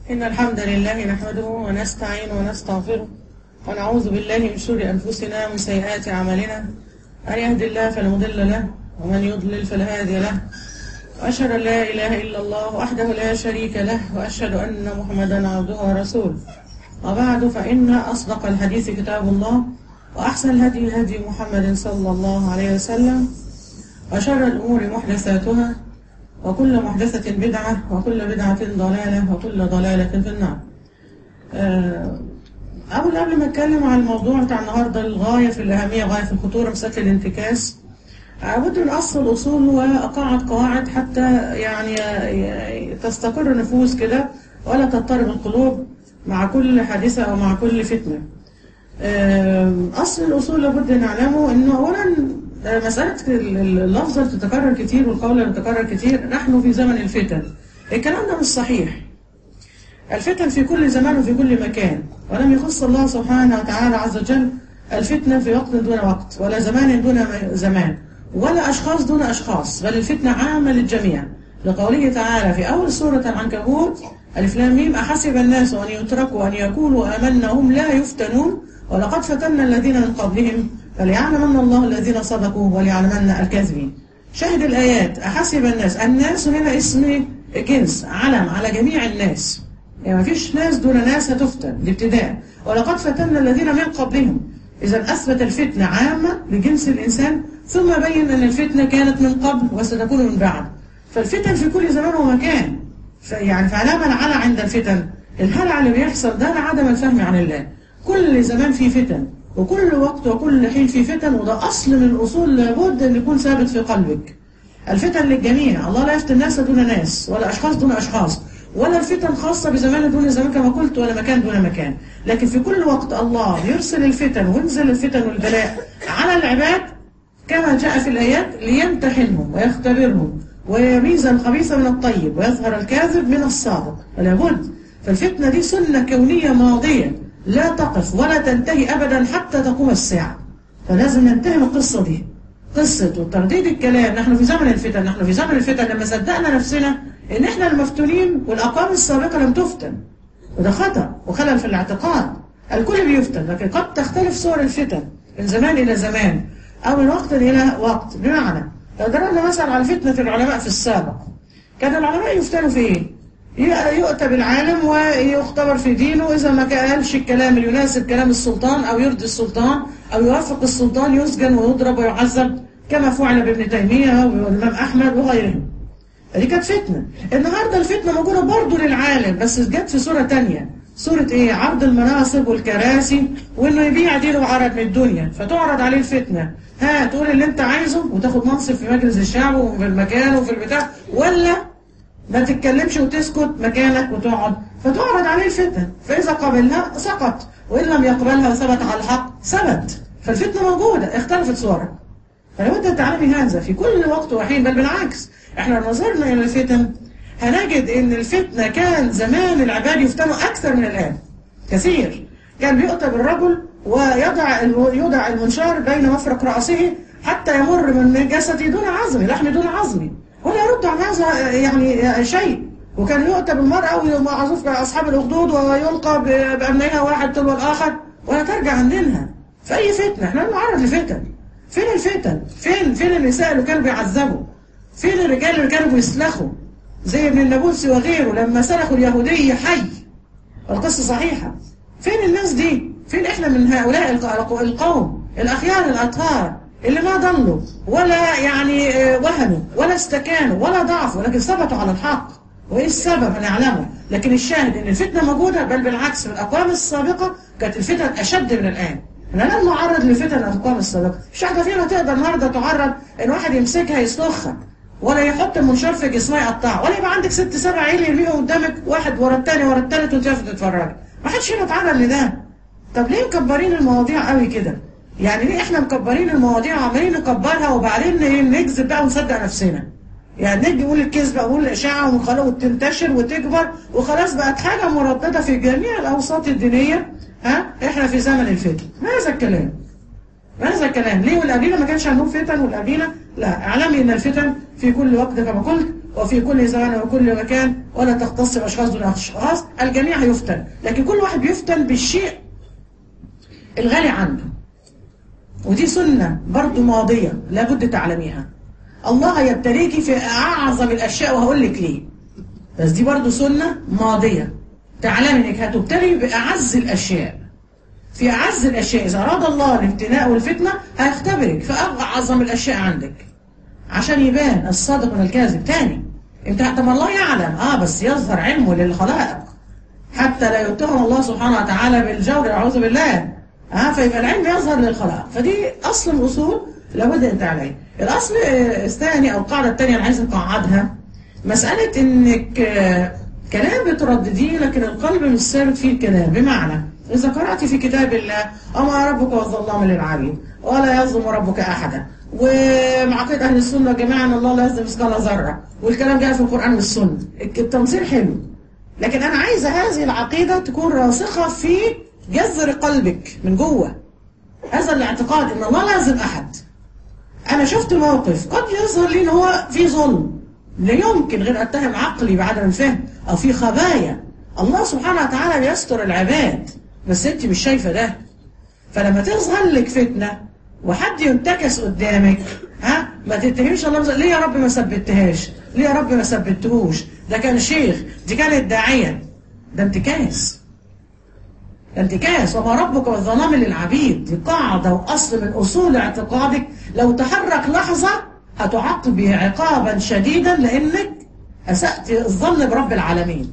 إن الحمد لله نحمده ونستعين ونستغفره ونعوذ بالله من شرور أنفسنا ومن سيئات أعمالنا من يهد الله فلا مضل له ومن يضلل فلا هادي له وأشهد أن لا إله إلا الله وحده لا شريك له وأشهد أن محمدا عبده ورسوله وبعد فإن أصدق الحديث كتاب الله وأحسن الهدي هدي محمد صلى الله عليه وسلم وشر الأمور محدثاتها وكل محدثة بدعة وكل بدعة ضلالة وكل ضلالة في النار آه، أول قبل ما أتكلم عن الموضوع بتاع النهاردة الغاية في الأهمية غاية في الخطورة مسألة الانتكاس لابد من أصل الأصول وأقاعد قواعد حتى يعني تستقر نفوس كده ولا تضطرب القلوب مع كل حادثة أو مع كل فتنة أصل الأصول لابد نعلمه أنه أولا مسألة اللفظة تتكرر كتير والقول تتكرر كتير نحن في زمن الفتن الكلام ده مش صحيح الفتن في كل زمان وفي كل مكان ولم يخص الله سبحانه وتعالى عز وجل الفتنة في وقت دون وقت ولا زمان دون زمان ولا أشخاص دون أشخاص بل الفتنة عامة للجميع لقوله تعالى في أول سورة العنكبوت ألف لام ميم أحسب الناس أن يتركوا أن يقولوا آمنا هم لا يفتنون ولقد فتنا الذين من قبلهم فليعلمن الله الذين صدقوا وليعلمن الكاذبين شاهد الآيات أحسب الناس الناس هنا اسم جنس علم على جميع الناس يعني ما فيش ناس دون ناس هتفتن الابتداء ولقد فتنا الذين من قبلهم إذا أثبت الفتنة عامة لجنس الإنسان ثم بين أن الفتنة كانت من قبل وستكون من بعد فالفتن في كل زمان ومكان يعني فعلامة العلى عند الفتن الهلع اللي بيحصل ده عدم الفهم عن الله كل زمان في فتن وكل وقت وكل حين في فتن وده أصل من الأصول لابد أن يكون ثابت في قلبك الفتن للجميع الله لا يفتن الناس دون ناس ولا أشخاص دون أشخاص ولا الفتن خاصة بزمان دون زمان كما قلت ولا مكان دون مكان لكن في كل وقت الله يرسل الفتن وينزل الفتن والبلاء على العباد كما جاء في الآيات ليمتحنهم ويختبرهم ويميز الخبيث من الطيب ويظهر الكاذب من الصادق فلا بد فالفتنة دي سنة كونية ماضية لا تقف ولا تنتهي أبدا حتى تقوم الساعة فلازم ننتهي من القصة دي قصة وترديد الكلام نحن في زمن الفتن نحن في زمن الفتن لما صدقنا نفسنا ان احنا المفتونين والاقوام السابقة لم تفتن وده خطأ وخلل في الاعتقاد الكل بيفتن لكن قد تختلف صور الفتن من زمان الى زمان او من وقت الى وقت بمعنى لو ضربنا مثلا على فتنة العلماء في السابق كان العلماء يفتنوا في ايه يؤتى بالعالم ويختبر في دينه إذا ما قالش الكلام اللي يناسب كلام السلطان أو يرضي السلطان أو يوافق السلطان يسجن ويضرب ويعذب كما فعل بابن تيمية والإمام أحمد وغيرهم دي كانت فتنة النهاردة الفتنة موجودة برضه للعالم بس جت في صورة تانية صورة ايه عرض المناصب والكراسي وانه يبيع دينه بعرض من الدنيا فتعرض عليه الفتنة ها تقول اللي انت عايزه وتاخد منصب في مجلس الشعب وفي المكان وفي البتاع ولا ما تتكلمش وتسكت مكانك وتقعد فتعرض عليه الفتن فإذا قبلها سقط وإن لم يقبلها وثبت على الحق ثبت فالفتنة موجودة اختلفت صورة فلابد أن تعلمي هذا في كل وقت وحين بل بالعكس احنا نظرنا إلى الفتن هنجد ان الفتنة كان زمان العباد يفتنوا أكثر من الآن كثير كان بيؤتى بالرجل ويضع يوضع المنشار بين مفرق رأسه حتى يمر من جسدي دون عظمي لحم دون عظمي ولا يرد عن هذا يعني شيء وكان يؤتى بالمرأة ومعروف أصحاب الأخدود ويلقى بأبنائها واحد تلو الآخر ولا ترجع عن دينها فأي فتنة احنا نعرض لفتن فين الفتن فين فين النساء اللي كانوا بيعذبوا فين الرجال اللي كانوا بيسلخوا زي ابن النابلسي وغيره لما سلخوا اليهودي حي القصة صحيحة فين الناس دي فين احنا من هؤلاء القوم الأخيار الأطهار اللي ما ضلوا ولا يعني وهنوا ولا استكانوا ولا ضعفوا لكن ثبتوا على الحق وايه السبب هنعلمه لكن الشاهد ان الفتنه موجوده بل بالعكس في الاقوام السابقه كانت الفتن اشد من الان احنا لم نعرض لفتن الاقوام السابقه مش واحده فينا تقدر النهارده تعرض ان واحد يمسكها يسلخها ولا يحط المنشار في جسمها يقطعها ولا يبقى عندك ست سبع عيل يرميهم قدامك واحد ورا الثاني ورا الثالث وانت واقفه تتفرج ما حدش فينا اتعرض لده طب ليه مكبرين المواضيع قوي كده يعني ليه احنا مكبرين المواضيع وعمالين نكبرها وبعدين نكذب بقى ونصدق نفسنا يعني نيجي نقول الكذبه ونقول الاشاعه وخلاص وتنتشر وتكبر وخلاص بقت حاجه مردده في جميع الاوساط الدينيه ها احنا في زمن الفتن ماذا الكلام ماذا الكلام ليه والقبيله ما كانش عندهم فتن والقبيله لا اعلمي ان الفتن في كل وقت كما قلت وفي كل زمان وكل مكان ولا تختص باشخاص دون اشخاص الجميع هيفتن لكن كل واحد بيفتن بالشيء الغالي عنده ودي سنة برضو ماضية لابد تعلميها الله يبتليك في أعظم الأشياء وهقول لك ليه بس دي برضو سنة ماضية تعلمي انك هتبتلي بأعز الأشياء في أعز الأشياء إذا أراد الله الابتلاء والفتنة هيختبرك في أعظم الأشياء عندك عشان يبان الصادق من الكاذب تاني انت طب الله يعلم اه بس يظهر علمه للخلائق حتى لا يتهم الله سبحانه وتعالى بالجور اعوذ بالله اه فيبقى العلم يظهر للخلائق فدي اصل من الاصول لابد ان تعلمي الاصل الثاني او القاعده الثانيه اللي عايز نقعدها مساله انك آه كلام بتردديه لكن القلب مش ثابت فيه الكلام بمعنى إذا قرأت في كتاب الله أما ربك والظلام للعبيد ولا يظلم ربك أحدا ومعقيد أهل السنة جماعة أن الله لا يظلم مثقال ذرة والكلام جاء في القرآن والسنة التمثيل حلو لكن أنا عايزة هذه العقيدة تكون راسخة في جذر قلبك من جوه هذا الاعتقاد أن الله لا يظلم أحد أنا شفت موقف قد يظهر لي أن هو في ظلم لا يمكن غير أتهم عقلي بعدم الفهم أو في خبايا الله سبحانه وتعالى بيستر العباد بس انت مش شايفة ده فلما تظهر لك فتنة وحد ينتكس قدامك ها ما تتهمش الله مزل. ليه يا رب ما ثبتهاش ليه يا رب ما ثبتهوش ده كان شيخ دي كانت داعية ده انتكاس ده انتكاس وما ربك والظلام للعبيد دي قاعدة وأصل من أصول اعتقادك لو تحرك لحظة هتعاقب به عقابا شديدا لأنك أسأت الظن برب العالمين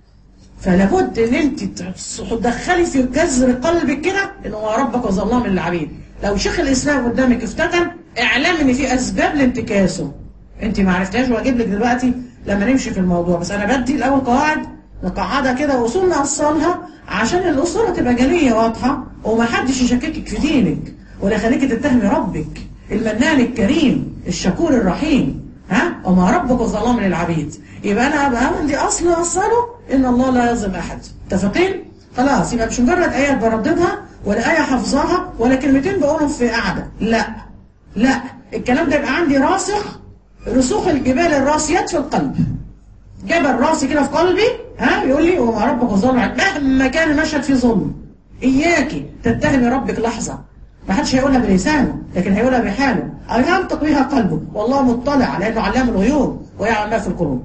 فلابد ان انت تدخلي في جذر قلبك كده ان هو ربك وظلام للعبيد لو شيخ الاسلام قدامك افتتن اعلم ان في اسباب لانتكاسه انت ما عرفتهاش واجيب لك دلوقتي لما نمشي في الموضوع بس انا بدي الاول قواعد نقعدها كده واصول نوصلها عشان الاصول تبقى جليه واضحه وما حدش يشككك في دينك ولا يخليكي تتهمي ربك المنان الكريم الشكور الرحيم ها وما ربك الظلام للعبيد يبقى انا ابقى عندي اصل اوصله ان الله لا يظلم احد متفقين خلاص يبقى مش مجرد ايات برددها ولا ايه حافظاها ولا كلمتين بقولهم في قعده لا لا الكلام ده يبقى عندي راسخ رسوخ الجبال الراسيات في القلب جبل راسي كده في قلبي ها يقول لي وما ربك الظلم مهما كان المشهد فيه ظلم اياكي تتهمي ربك لحظه ما حدش هيقولها بلسانه لكن هيقولها بحاله أو ينطق بها قلبه والله مطلع لأنه علام الغيوب ويعلم ما في القلوب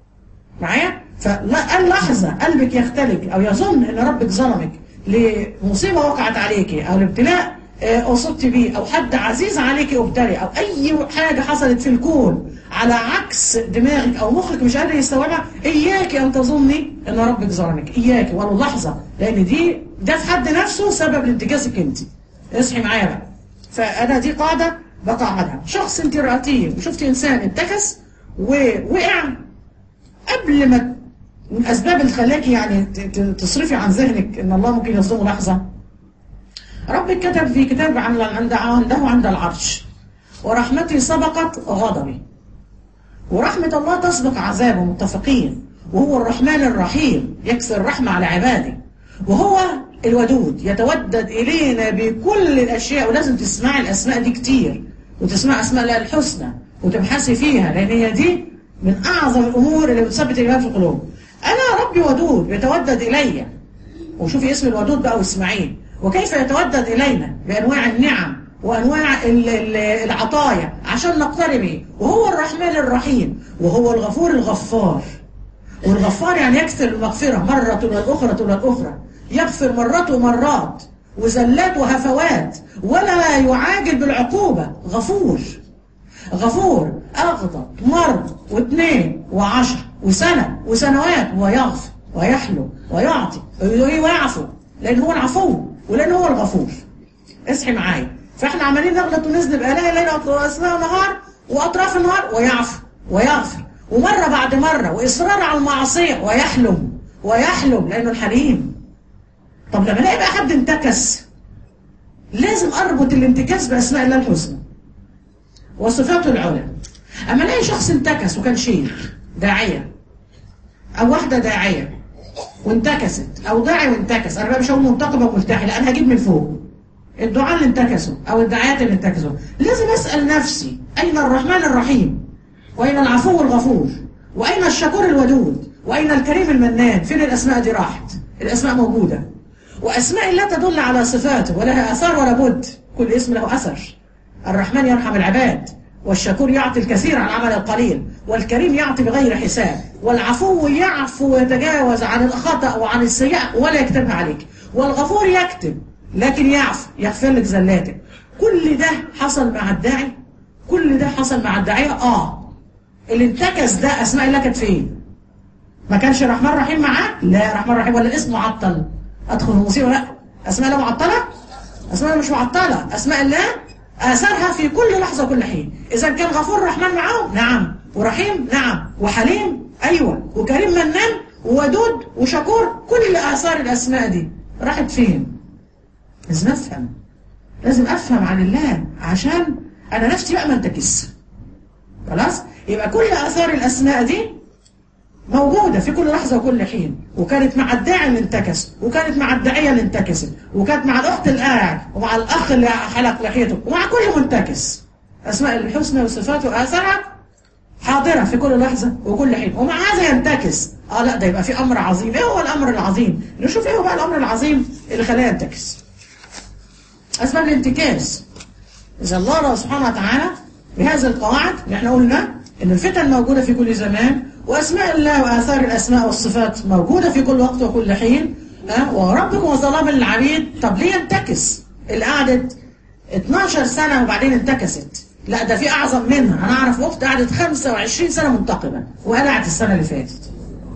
معايا؟ فاللحظة قلبك يختلك أو يظن أن ربك ظلمك لمصيبة وقعت عليك أو الابتلاء أصبت بيه أو حد عزيز عليك ابتلي أو أي حاجة حصلت في الكون على عكس دماغك أو مخك مش قادر يستوعبها إياك أن تظني أن ربك ظلمك إياك ولو لحظة لأن دي ده في حد نفسه سبب لانتكاسك أنت اصحي معايا بقى فانا دي قاعده بقعدها شخص انت رأتيه وشفتي انسان انتكس ووقع قبل ما من الاسباب اللي خلاكي يعني تصرفي عن ذهنك ان الله ممكن يظلمه لحظه ربك كتب في كتاب عن عند عنده عند العرش ورحمتي سبقت غضبي ورحمة الله تسبق عذابه متفقين وهو الرحمن الرحيم يكسر الرحمة على عباده وهو الودود يتودد إلينا بكل الأشياء ولازم تسمعي الأسماء دي كتير وتسمع أسماء الله الحسنى وتبحثي فيها لأن هي دي من أعظم الأمور اللي بتثبت الإيمان في القلوب أنا ربي ودود بيتودد إلي وشوفي اسم الودود بقى واسمعيه وكيف يتودد إلينا بأنواع النعم وأنواع العطايا عشان نقترب به وهو الرحمن الرحيم وهو الغفور الغفار والغفار يعني يكثر المغفرة مرة والأخرى والأخرى يغفر مرات ومرات وزلات وهفوات ولا يعاجل بالعقوبة غفور غفور أغضب مرة واثنين وعشر وسنة وسنوات ويغفر ويحلو ويعطي ويعفو لأن هو العفو ولأن هو الغفور اصحي معايا فاحنا عمالين نغلط ونذنب آلاء الليل وأثناء النهار وأطراف النهار ويعفو ويغفر ومرة بعد مرة وإصرار على المعصية ويحلم ويحلم لأنه الحليم طب لما الاقي بقى حد انتكس لازم اربط الانتكاس باسماء الله الحسنى وصفاته العلى اما الاقي شخص انتكس وكان شيخ داعيه او واحده داعيه وانتكست او داعي وانتكس انا بقى مش هقول منتقبه وملتحي لا انا هجيب من فوق الدعاء اللي انتكسوا او الدعايات اللي انتكسوا لازم اسال نفسي اين الرحمن الرحيم واين العفو الغفور واين الشكور الودود واين الكريم المنان فين الاسماء دي راحت الاسماء موجوده واسماء لا تدل على صفاته ولها اثار ولا بد كل اسم له اثر الرحمن يرحم العباد والشكور يعطي الكثير عن عمل القليل والكريم يعطي بغير حساب والعفو يعفو ويتجاوز عن الخطأ وعن السيئة ولا يكتبها عليك والغفور يكتب لكن يعفو يغفر لك زلاتك كل ده حصل مع الداعي كل ده حصل مع الداعية اه اللي انتكس ده اسماء الله كانت فين ما كانش الرحمن الرحيم معاه لا الرحمن الرحيم ولا الاسم معطل ادخل المصيبه لا اسماء الله معطله اسماء الله مش معطله اسماء الله اثرها في كل لحظه وكل حين اذا كان غفور رحمن معاهم نعم ورحيم نعم وحليم ايوه وكريم منان وودود وشكور كل اثار الاسماء دي راحت فين لازم افهم لازم افهم عن الله عشان انا نفسي بقى ما انتكس خلاص يبقى كل اثار الاسماء دي موجودة في كل لحظة وكل حين وكانت مع الداعي اللي انتكس وكانت مع الداعية اللي انتكست وكانت مع الأخت اللي قاعد ومع الأخ اللي حلق لحيته ومع كل منتكس أسماء الحسنى وصفاته وآثارها حاضرة في كل لحظة وكل حين ومع هذا ينتكس اه لا ده يبقى في أمر عظيم ايه هو الأمر العظيم نشوف ايه هو بقى الأمر العظيم اللي خلاه ينتكس أسباب الانتكاس إذا الله سبحانه وتعالى بهذه القواعد اللي احنا قلنا إن الفتن موجودة في كل زمان وأسماء الله وآثار الأسماء والصفات موجودة في كل وقت وكل حين أه؟ وربكم وظلام العبيد طب ليه انتكس القعدة 12 سنة وبعدين انتكست لا ده في أعظم منها أنا أعرف أخت قعدت 25 سنة منتقبة وقلعت السنة اللي فاتت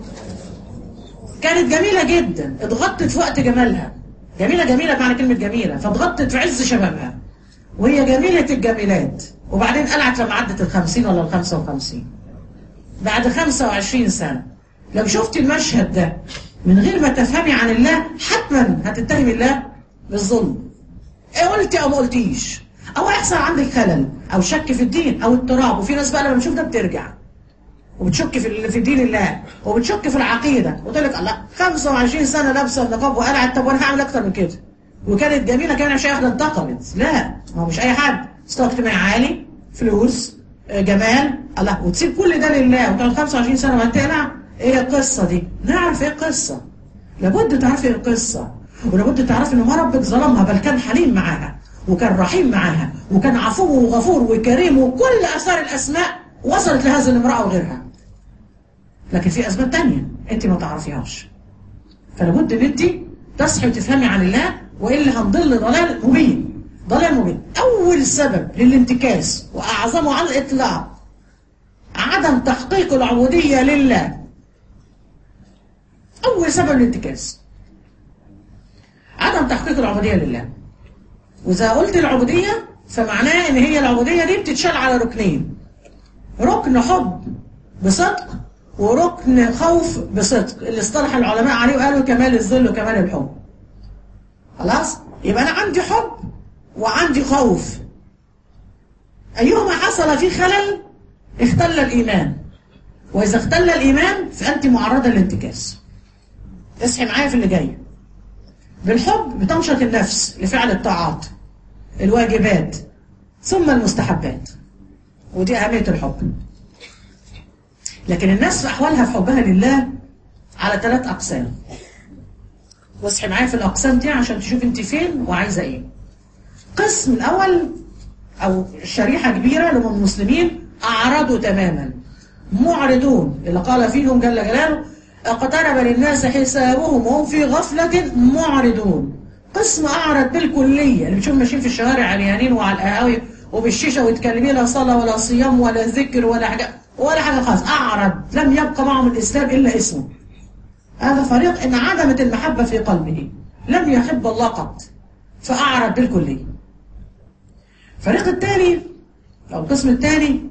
كانت جميلة جدا اتغطت في وقت جمالها جميلة جميلة بمعنى كلمة جميلة فاتغطت في عز شبابها وهي جميلة الجميلات وبعدين قلعت لما عدت الخمسين ولا الخمسة وخمسين بعد 25 سنة لو شفت المشهد ده من غير ما تفهمي عن الله حتما هتتهم الله بالظلم ايه قلتي او ما قلتيش او هيحصل عندك خلل او شك في الدين او اضطراب وفي ناس بقى لما بتشوف ده بترجع وبتشك في في دين الله وبتشك في العقيده وتقول لك الله 25 سنه لابسه النقاب وقلعت طب وانا هعمل اكتر من كده وكانت جميله كمان عشان واحده انتقمت لا هو مش اي حد مستوى اجتماعي عالي فلوس جمال الله وتسيب كل ده لله وكانت 25 سنه وهتقلع ايه القصه دي نعرف ايه القصه لابد تعرفي ايه القصه ولابد تعرفي ان ما ربك ظلمها بل كان حليم معاها وكان رحيم معاها وكان عفو وغفور وكريم وكل اثار الاسماء وصلت لهذه الامراه وغيرها لكن في اسباب تانية انت ما تعرفيهاش فلابد ان انت تصحي وتفهمي عن الله والا هنضل ضلال مبين ضلال مبين أول سبب للانتكاس وأعظمه على الإطلاق عدم تحقيق العبودية لله أول سبب للانتكاس عدم تحقيق العبودية لله وإذا قلت العبودية فمعناه إن هي العبودية دي بتتشال على ركنين ركن حب بصدق وركن خوف بصدق اللي اصطلح العلماء عليه وقالوا كمال الذل وكمال الحب خلاص يبقى أنا عندي حب وعندي خوف أيهما حصل فيه خلل اختل الإيمان وإذا اختل الإيمان فأنت معرضة للانتكاس اصحي معايا في اللي جاي بالحب بتنشط النفس لفعل الطاعات الواجبات ثم المستحبات ودي أهمية الحب لكن الناس في أحوالها في حبها لله على ثلاث أقسام واصحي معايا في الأقسام دي عشان تشوف انت فين وعايزة ايه قسم الأول أو شريحة كبيرة اللي هم المسلمين أعرضوا تماما معرضون اللي قال فيهم جل جلاله اقترب للناس حسابهم وهم في غفلة معرضون قسم أعرض بالكلية اللي بتشوف ماشيين في الشوارع عريانين وعلى القهاوي وبالشيشة ويتكلمين لا صلاة ولا صيام ولا ذكر ولا حاجة ولا حاجة خالص أعرض لم يبقى معهم الإسلام إلا اسمه هذا فريق إن عدمت المحبة في قلبه لم يحب الله قط فأعرض بالكلية الفريق الثاني أو القسم الثاني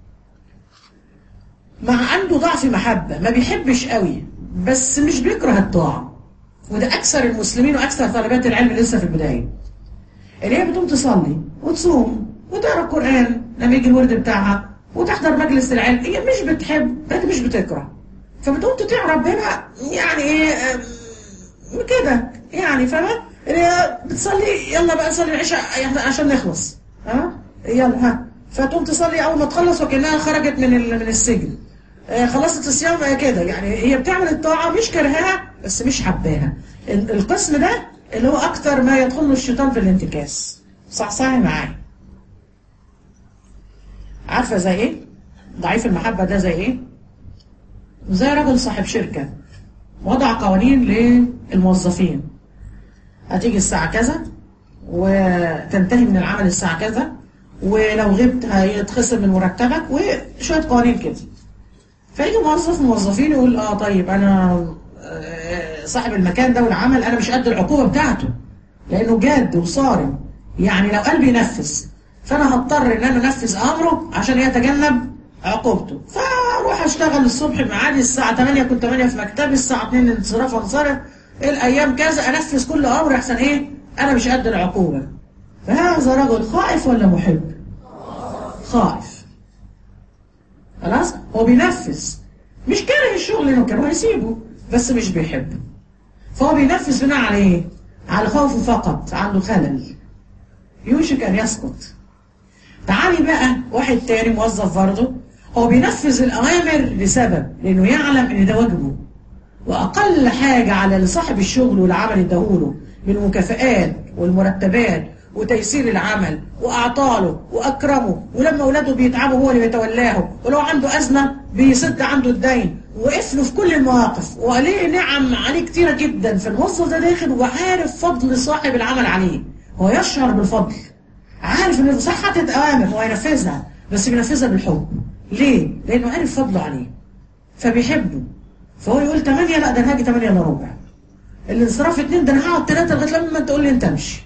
مع عنده ضعف محبة ما بيحبش قوي بس مش بيكره الطاعة وده أكثر المسلمين وأكثر طالبات العلم لسه في البداية اللي هي بتقوم تصلي وتصوم وتقرا القرآن لما يجي الورد بتاعها وتحضر مجلس العلم هي مش بتحب لكن مش بتكره فبتقوم تطيع ربنا يعني ايه كده يعني فاهمه بتصلي يلا بقى نصلي العشاء عشان نخلص ها يلا ها فتقوم تصلي اول ما تخلص وكانها خرجت من من السجن آه، خلصت الصيام آه، كده يعني هي بتعمل الطاعة مش كرهها بس مش حباها ال- القسم ده اللي هو أكتر ما يدخل له الشيطان في الانتكاس صح صح معايا عارفة زي إيه؟ ضعيف المحبة ده زي إيه؟ زي رجل صاحب شركة وضع قوانين للموظفين هتيجي الساعة كذا وتنتهي من العمل الساعة كذا ولو غبت هيتخصم من مرتبك وشوية قوانين كده فيجي موظف من الموظفين يقول اه طيب انا آه، صاحب المكان ده والعمل انا مش قد العقوبة بتاعته لانه جاد وصارم يعني لو قال بينفذ فانا هضطر ان انا انفذ امره عشان يتجنب عقوبته فاروح اشتغل الصبح معادي الساعة 8 كنت 8 في مكتبي الساعة 2 انصراف انصرف الايام كذا انفذ كل امر احسن ايه انا مش قد العقوبة فهذا رجل خائف ولا محب خائف خلاص هو بينفذ مش كاره الشغل انه كان هيسيبه بس مش بيحبه فهو بينفذ بناء على ايه على خوفه فقط عنده خلل يوشك ان يسقط تعالي بقى واحد تاني موظف برضه هو بينفذ الأوامر لسبب لأنه يعلم إن ده واجبه وأقل حاجة على صاحب الشغل والعمل اداهوله من المكافآت والمرتبات وتيسير العمل وأعطاله وأكرمه ولما أولاده بيتعبوا هو اللي بيتولاهم ولو عنده أزمة بيسد عنده الدين وقف له في كل المواقف وعليه نعم عليه كتيرة جدا فالموظف ده داخل وعارف فضل صاحب العمل عليه هو يشعر بالفضل عارف ان صح حاطط اوامر هو هينفذها بس بينفذها بالحب ليه؟ لانه عارف فضله عليه فبيحبه فهو يقول 8 لا ده انا هاجي 8 الا ربع الانصراف 2 ده انا هقعد 3 لغايه لما انت تقول لي انت امشي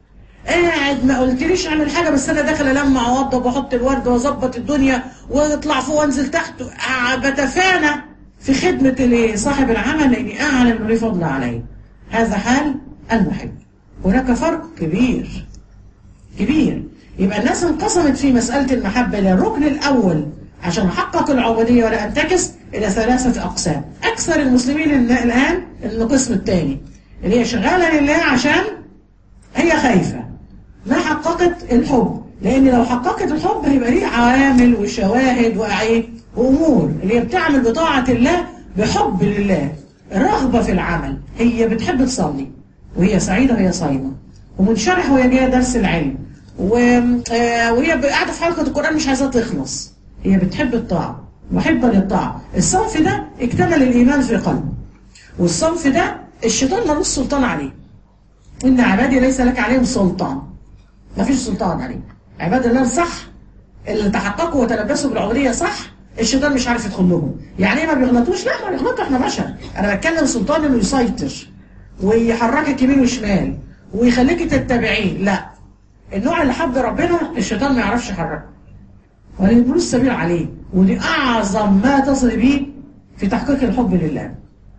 قاعد ما قلتليش اعمل حاجه بس انا داخل المع واوضب واحط الورد واظبط الدنيا واطلع فوق وانزل تحت آه، بتفانى في خدمه اللي صاحب العمل لاني اعلم انه ليه فضل علي هذا حال المحب هناك فرق كبير كبير يبقى الناس انقسمت في مسألة المحبة إلى الركن الأول عشان أحقق العبودية ولا أنتكس إلى ثلاثة أقسام أكثر المسلمين الن- الآن القسم الثاني اللي هي شغالة لله عشان هي خايفة ما حققت الحب لأن لو حققت الحب هيبقى ليه عوامل وشواهد وإيه وأمور اللي هي بتعمل بطاعة الله بحب لله رغبة في العمل هي بتحب تصلي وهي سعيدة وهي صايمة ومنشرحة وهي جاية درس العلم و... آه، وهي قاعدة في حلقة القرآن مش عايزاها تخلص هي بتحب الطاعة محبة للطاعة الصنف ده اكتمل الإيمان في قلبه والصنف ده الشيطان ملوش سلطان عليه إن عبادي ليس لك عليهم سلطان ما فيش سلطان عليه عباد الله صح اللي تحققوا وتلبسوا بالعبودية صح الشيطان مش عارف يدخل لهم يعني ايه ما بيغلطوش لا ما بيغلطوا احنا بشر انا بتكلم سلطان انه يسيطر ويحركك يمين وشمال ويخليك تتبعيه لا النوع اللي حب ربنا الشيطان ما يعرفش يحركه ولا يبلوش السبيل عليه ودي اعظم ما تصل به في تحقيق الحب لله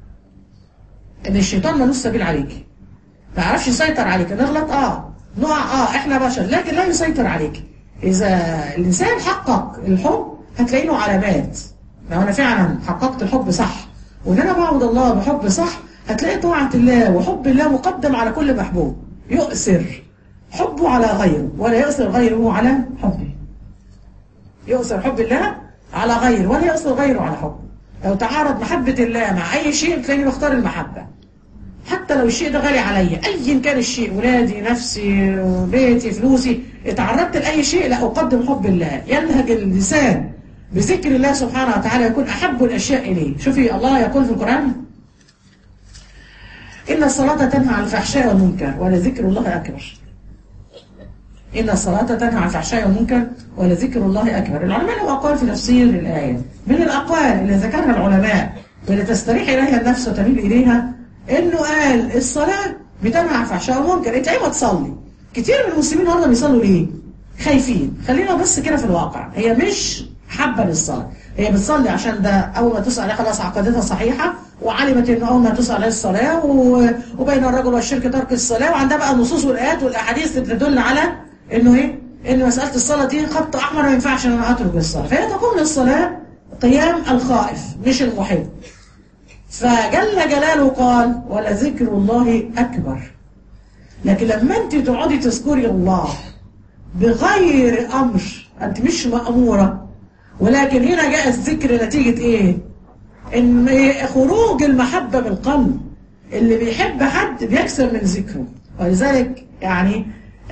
ان الشيطان ملوش سبيل عليك ما يعرفش يسيطر عليك نغلط اه نقع اه احنا بشر لكن لا يسيطر عليك اذا الانسان حقق الحب هتلاقي له علامات لو انا فعلا حققت الحب صح وان انا بعبد الله بحب صح هتلاقي طاعة الله وحب الله مقدم على كل محبوب يؤثر حبه على غيره ولا يؤثر غيره على حبه يؤثر حب الله على غيره ولا يؤثر غيره على حبه لو تعارض محبة الله مع أي شيء تلاقيني بختار المحبة حتى لو الشيء ده غالي عليا أيا كان الشيء ولادي نفسي بيتي فلوسي اتعرضت لأي شيء لا أقدم حب الله ينهج اللسان بذكر الله سبحانه وتعالى يكون أحب الأشياء إليه شوفي الله يقول في القرآن إن الصلاة تنهى عن الفحشاء والمنكر ولذكر الله أكبر إن الصلاة تنهى عن الفحشاء والمنكر ولذكر الله أكبر العلماء لهم أقوال في تفسير الآية من الأقوال اللي ذكرها العلماء واللي تستريح إليها النفس وتميل إليها إنه قال الصلاة بتنهى عن الفحشاء والمنكر أنت أيوة تصلي كتير من المسلمين النهارده بيصلوا ليه؟ خايفين خلينا بس كده في الواقع هي مش حابة للصلاة هي بتصلي عشان ده أول ما تسأل عليها خلاص عقيدتها صحيحة وعلمت إن أول ما تسأل عليها الصلاة و... وبين الرجل والشرك ترك الصلاة وعندها بقى النصوص والآيات والأحاديث اللي تدل على إنه إيه؟ إن مسألة الصلاة دي خط أحمر ما ينفعش إن أنا أترك الصلاة فهي تقوم للصلاة قيام الخائف مش المحب فجل جلاله قال ولذكر الله أكبر لكن لما أنت تقعدي تذكري الله بغير أمر أنت مش مأمورة ولكن هنا جاء الذكر نتيجة ايه ان خروج المحبة من القلب اللي بيحب حد بيكسر من ذكره ولذلك يعني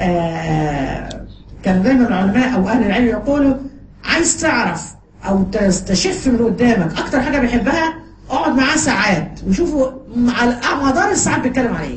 آه كان دايما العلماء او اهل العلم يقولوا عايز تعرف او تستشف من قدامك اكتر حاجة بيحبها اقعد معاه ساعات وشوفوا على مدار الساعات بيتكلم على ايه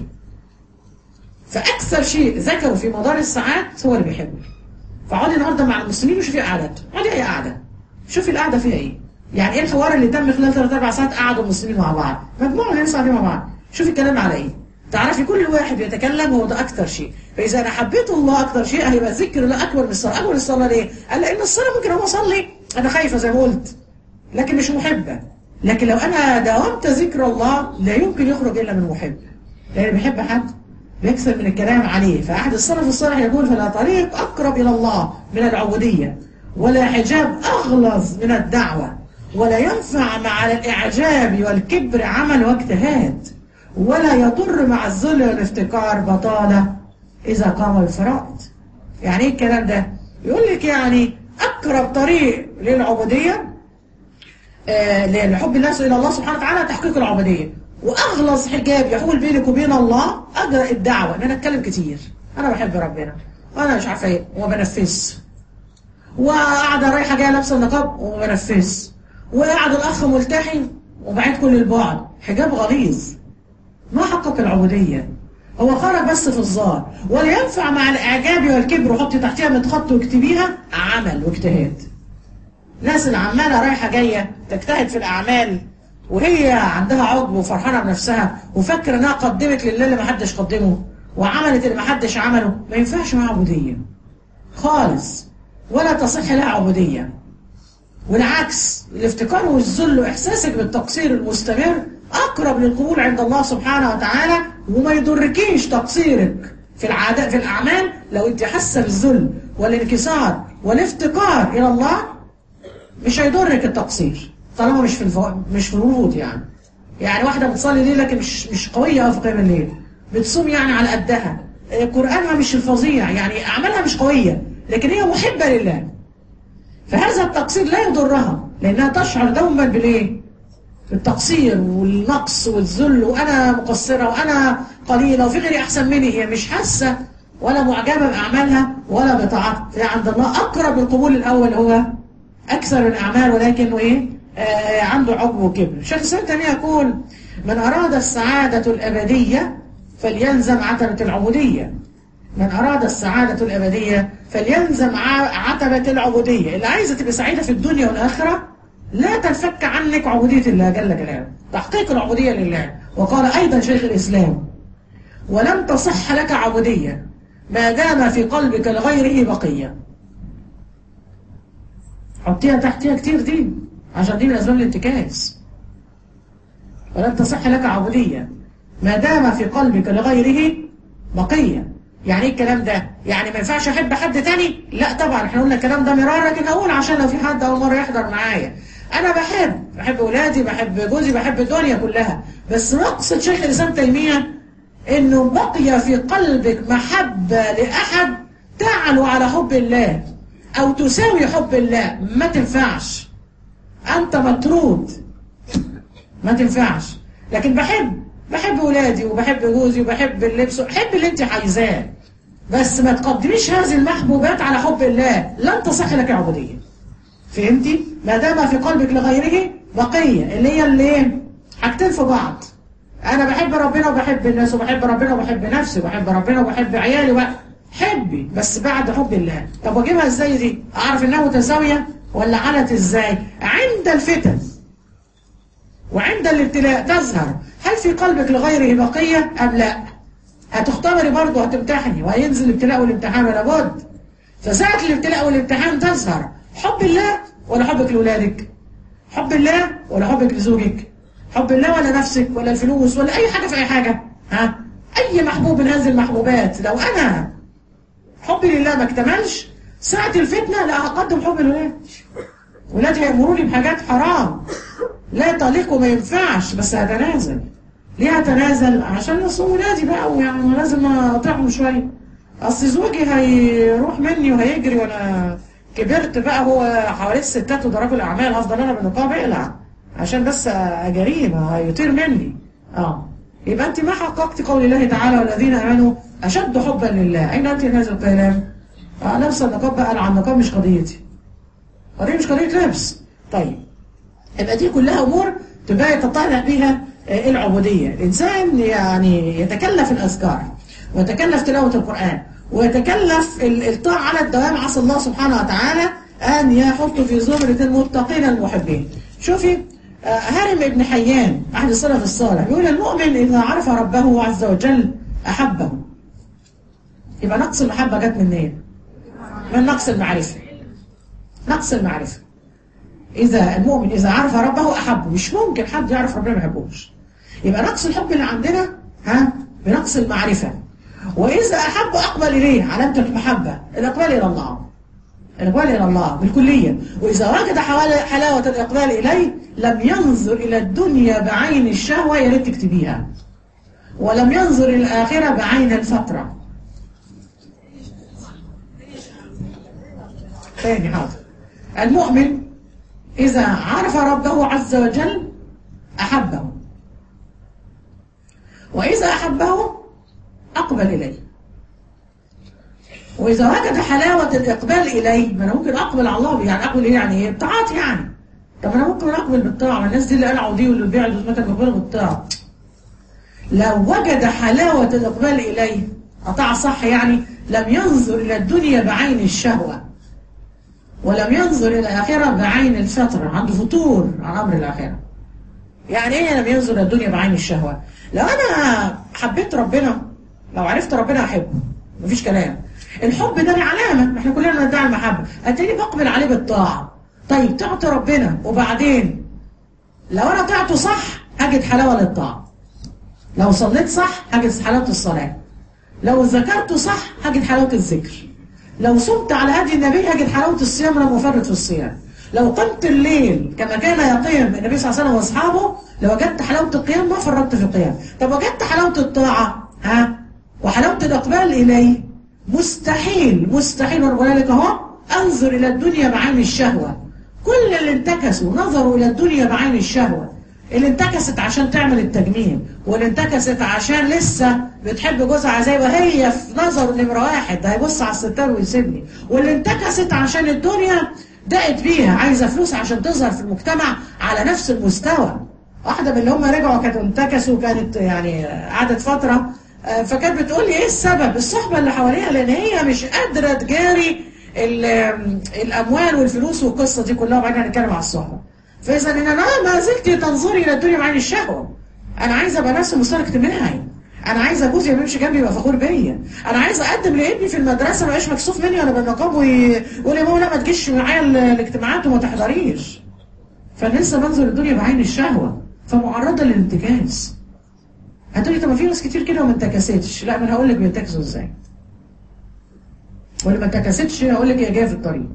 فاكثر شيء ذكروا في مدار الساعات هو اللي بيحبه فاقعدي النهارده مع المسلمين وشوفي قعدته اقعدي اي قعده شوفي القعده فيها ايه يعني ايه الحوار اللي تم خلال ثلاث اربع ساعات قعدوا المسلمين مع بعض مجموعه من الناس قاعدين مع بعض شوفي الكلام على ايه تعرفي كل واحد بيتكلم هو ده اكثر شيء فاذا انا حبيت الله اكثر شيء هيبقى الذكر لا اكبر من الصلاه اكبر من الصلاه ليه قال لان الصلاه ممكن اقوم اصلي انا خايفه زي ما قلت لكن مش محبه لكن لو انا داومت ذكر الله لا يمكن يخرج الا من محب لان بيحب حد بيكسر من الكلام عليه فأحد السلف الصالح يقول فلا طريق أقرب إلى الله من العبودية ولا حجاب أغلظ من الدعوة ولا ينفع مع الإعجاب والكبر عمل واجتهاد ولا يضر مع الذل والافتكار بطالة إذا قام الفرائض يعني إيه الكلام ده؟ يقول لك يعني أقرب طريق للعبودية آه لحب الناس إلى الله سبحانه وتعالى تحقيق العبودية واغلظ حجاب يحول بينك وبين الله اجرى الدعوه ان انا اتكلم كتير انا بحب ربنا وانا مش عارفه ايه وما بنفذش وقاعده رايحه جايه لابسه النقاب وما بنفذش وقاعد الاخ ملتحي وبعيد كل البعد حجاب غليظ ما حقق العبوديه هو خرج بس في الظاهر ولا ينفع مع الاعجاب والكبر وحطي تحتها 100 خط واكتبيها عمل واجتهاد ناس اللي عماله رايحه جايه تجتهد في الاعمال وهي عندها عجب وفرحانه بنفسها وفاكره انها قدمت لله اللي ما حدش قدمه وعملت اللي ما حدش عمله ما ينفعش معاها عبوديه خالص ولا تصح لها عبوديه والعكس الافتكار والذل واحساسك بالتقصير المستمر اقرب للقبول عند الله سبحانه وتعالى وما يضركيش تقصيرك في العادات في الاعمال لو انت حاسه بالذل والانكسار والافتقار الى الله مش هيضرك التقصير طالما مش في الفو... مش في الورود يعني يعني واحدة بتصلي ليه لكن مش مش قوية في قيام الليل بتصوم يعني على قدها قرآنها مش الفظيع يعني أعمالها مش قوية لكن هي محبة لله فهذا التقصير لا يضرها لأنها تشعر دوما بالإيه؟ بالتقصير والنقص والذل وأنا مقصرة وأنا قليلة وفي غيري أحسن مني هي مش حاسة ولا معجبة بأعمالها ولا بطاعتها هي عند الله أقرب القبول الأول هو أكثر الأعمال ولكن إيه؟ آه عنده عقب وكبر شيخ الإسلام تيمية يقول من أراد السعادة الأبدية فليلزم عتبة العبودية من أراد السعادة الأبدية فليلزم عتبة العبودية اللي عايزة تبقى سعيدة في الدنيا والآخرة لا تنفك عنك عبودية الله جل جلاله تحقيق العبودية لله وقال أيضا شيخ الإسلام ولم تصح لك عبودية ما دام في قلبك لغيره بقية حطيها تحتها كتير دي عشان دي من أسباب الانتكاس ولن تصح لك عبودية ما دام في قلبك لغيره بقية يعني ايه الكلام ده يعني ما ينفعش احب حد تاني لا طبعا احنا قلنا الكلام ده مرار لكن اقول عشان لو في حد اول مرة يحضر معايا انا بحب بحب اولادي بحب جوزي بحب الدنيا كلها بس مقصد شيخ الاسلام تيمية انه بقي في قلبك محبة لاحد تعلو على حب الله او تساوي حب الله ما تنفعش انت مطرود ما تنفعش لكن بحب بحب ولادي وبحب جوزي وبحب اللبس حب اللي انت عايزاه بس ما تقدميش هذه المحبوبات على حب الله لن تصح لك عبودية فهمتي ما دام في قلبك لغيره بقية اللي هي اللي حاجتين في بعض انا بحب ربنا وبحب الناس وبحب ربنا وبحب نفسي وبحب ربنا وبحب عيالي و... حبي بس بعد حب الله طب واجيبها ازاي دي اعرف انها متساويه ولا علت ازاي عند الفتن وعند الابتلاء تظهر هل في قلبك لغيره بقية أم لا هتختبري برضه هتمتحني وهينزل الابتلاء والامتحان ولا بد فساعة الابتلاء والامتحان تظهر حب الله ولا حبك لأولادك حب الله ولا حبك لزوجك حب الله ولا نفسك ولا الفلوس ولا أي حاجة في أي حاجة ها أي محبوب من هذه المحبوبات لو أنا حبي لله ما اكتملش ساعة الفتنة لا هقدم حب الولاد ولادي هيأمروني بحاجات حرام لا طليق وما ينفعش بس هتنازل ليه هتنازل عشان نصوم ولادي بقى ويعني لازم اطيعهم شويه اصل زوجي هيروح مني وهيجري وانا كبرت بقى هو حوالين الستات وده رجل اعمال هفضل انا بالنقاب اقلع عشان بس اجاريه ما هيطير مني اه يبقى انت ما حققت قول الله تعالى والذين امنوا اشد حبا لله اين انت من هذا الكلام؟ اه لابسه النقاب بقى على النقاب مش قضيتي قضيه مش قضيه لبس طيب يبقى دي كلها امور تبقى تطلع بها آه، العبوديه الانسان يعني يتكلف الاذكار ويتكلف تلاوه القران ويتكلف ال- الطاعه على الدوام عسى الله سبحانه وتعالى ان يحط في زمره المتقين المحبين شوفي آه، هارم بن حيان احد السلف الصالح بيقول المؤمن اذا عرف ربه عز وجل احبه يبقى نقص المحبه جت منين؟ من نقص المعرفه نقص المعرفه إذا المؤمن إذا عرف ربه أحبه مش ممكن حد يعرف ربنا ما يحبوش يبقى نقص الحب اللي عندنا ها بنقص المعرفة وإذا أحب أقبل إليه علامة المحبة الإقبال إلى الله الإقبال إلى الله بالكلية وإذا وجد حوال- حلاوة الإقبال إليه لم ينظر إلى الدنيا بعين الشهوة يا ريت تكتبيها ولم ينظر إلى الآخرة بعين الفترة تاني حاضر المؤمن إذا عرف ربه عز وجل أحبه وإذا أحبه أقبل إليه وإذا وجد حلاوة الإقبال إليه ما أنا ممكن أقبل على الله يعني أقبل إيه يعني إيه الطاعات يعني طب أنا ممكن أقبل بالطاعة ما الناس دي اللي قلعوا دي واللي بيعدوا ما كانوا بيقبلوا بالطاعة لو وجد حلاوة الإقبال إليه أطاع صح يعني لم ينظر إلى الدنيا بعين الشهوة ولم ينظر إلى الآخرة بعين الفترة عنده فطور عن أمر الآخرة يعني إيه لم ينظر إلى الدنيا بعين الشهوة لو أنا حبيت ربنا لو عرفت ربنا أحبه مفيش كلام الحب ده ليه علامة احنا كلنا ندعي المحبة هتلاقيني بقبل عليه بالطاعة طيب تعطي ربنا وبعدين لو أنا طعته صح هجد حلاوة للطاعة لو صليت صح هجد حلاوة الصلاة لو ذكرت صح هجد حلاوة الذكر لو صمت على هدي النبي هجد حلاوة الصيام لما مفرط في الصيام لو قمت الليل كما كان يقيم النبي صلى الله عليه وسلم واصحابه لو وجدت حلاوة القيام ما فرطت في القيام طب وجدت حلاوة الطاعة ها وحلاوة الإقبال إليه مستحيل مستحيل وأنا لك أهو أنظر إلى الدنيا بعين الشهوة كل اللي انتكسوا نظروا إلى الدنيا بعين الشهوة اللي انتكست عشان تعمل التجميل واللي انتكست عشان لسه بتحب جوزها زي ما هي في نظره نمرة واحد ده هيبص على الستار ويسيبني واللي انتكست عشان الدنيا دقت بيها عايزة فلوس عشان تظهر في المجتمع على نفس المستوى واحدة من اللي هم رجعوا كانت انتكسوا كانت يعني قعدت فترة آه، فكانت بتقول لي ايه السبب الصحبة اللي حواليها لان هي مش قادرة تجاري ال- الاموال والفلوس والقصة دي كلها وبعدين هنتكلم على الصحبة فاذا ان انا ما زلت تنظري الى الدنيا بعين الشهوه انا عايزه ابقى نفس المستوى الاجتماعي انا عايزه جوزي ما يمشي جنبي يبقى فخور بيا انا عايزه اقدم لابني في المدرسه ما يبقاش مكسوف مني وانا بالنقاب ويقول يا ماما لا ما تجيش معايا ال- الاجتماعات وما تحضريش فانا لسه بنظر الدنيا بعين الشهوه فمعرضه للانتكاس هتقولي طب ما في ناس كتير كده وما انتكستش لا ما انا هقول لك بينتكسوا ازاي واللي ما انتكستش هقول لك هي جايه في الطريق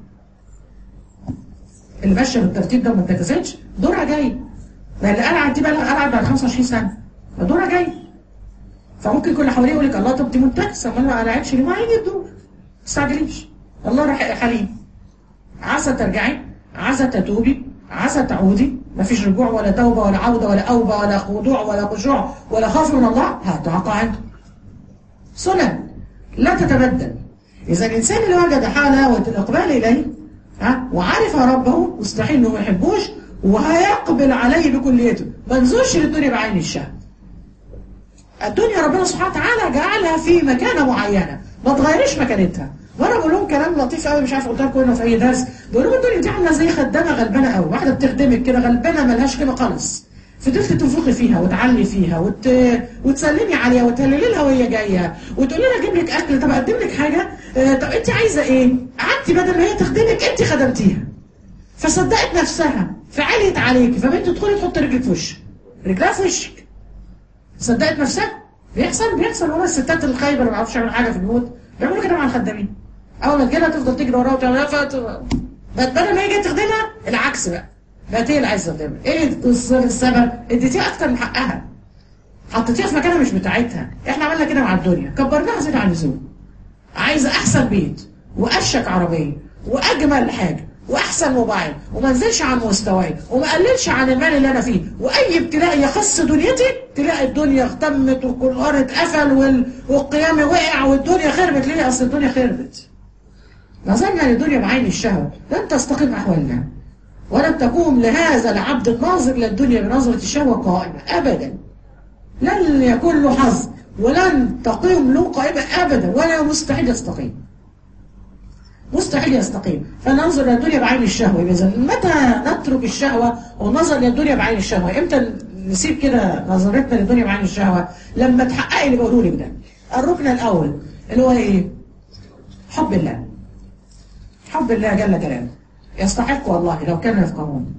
اللي ماشيه بالترتيب ده وما انتكستش دورها جاي ما اللي قلعت دي بقى لها قلعت بعد 25 سنه ما دورها جاي فممكن كل اللي حواليه يقول لك الله طب دي منتكسه ما ما قلعتش ليه ما هيجي الدور ما تستعجليش الله رح- حليم عسى ترجعي عسى تتوبي عسى تعودي ما فيش رجوع ولا توبه ولا عوده ولا اوبه ولا خضوع ولا خشوع ولا خوف من الله هتقع عنده سنن لا تتبدل إذا الإنسان اللي وجد حلاوة الإقبال إليه ها وعرف ربه مستحيل إنه ما يحبوش وهيقبل عليه بكليته ما نزورش للدنيا بعين الشهوة الدنيا ربنا سبحانه وتعالى جعلها في مكانة معينة ما تغيرش مكانتها وانا بقول لهم كلام لطيف قوي مش عارف قلت لكم هنا في اي درس بقول لهم الدنيا دي عامله زي خدامه غلبانه قوي واحده بتخدمك كده غلبانه ملهاش قيمه خالص فضلت تنفخي فيها وتعلي فيها وت... وتسلمي عليها وتهللي لها وهي جايه وتقولي لها اجيب لك اكل طب اقدم لك حاجه آه، طب انت عايزه ايه؟ قعدتي بدل ما هي تخدمك انت خدمتيها فصدقت نفسها فعليت عليك فبقيت تدخلي تحط رجلك في وشك رجلها في وشك صدقت نفسها بيحصل بيحصل والله الستات الخايبه اللي ما بيعرفوش يعملوا حاجه في البيوت بيعملوا كده مع الخدامين اول ما تجيلها تفضل تجري وراها وتعمل فت... بدل ما هي جايه تخدمها العكس بقى بقت هي اللي عايزه تخدمها ايه القصة السبب اديتيها اكتر من حقها حطيتيها في مكانها مش بتاعتها احنا عملنا كده مع الدنيا كبرناها زيادة عن اللزوم عايزه احسن بيت واشك عربيه واجمل حاجه واحسن موبايل وما انزلش عن مستواي وما قللش عن المال اللي انا فيه واي ابتلاء يخص دنيتي تلاقي الدنيا اختمت والقران اتقفل وال- والقيام وقع والدنيا خربت ليه اصل الدنيا خربت نظرنا للدنيا بعين الشهوه لن تستقيم احوالنا ولن تقوم لهذا العبد الناظر للدنيا بنظره الشهوه قائمه ابدا لن يكون له حظ ولن تقيم له قائمه ابدا ولا مستحيل يستقيم مستحيل يستقيم فننظر للدنيا بعين الشهوة إذا متى نترك الشهوة ونظر للدنيا بعين الشهوة إمتى نسيب كده نظرتنا للدنيا بعين الشهوة لما تحققي اللي بقوله لك ده الركن الأول اللي هو إيه حب الله حب الله جل جلاله يستحق والله لو كانوا يفقهون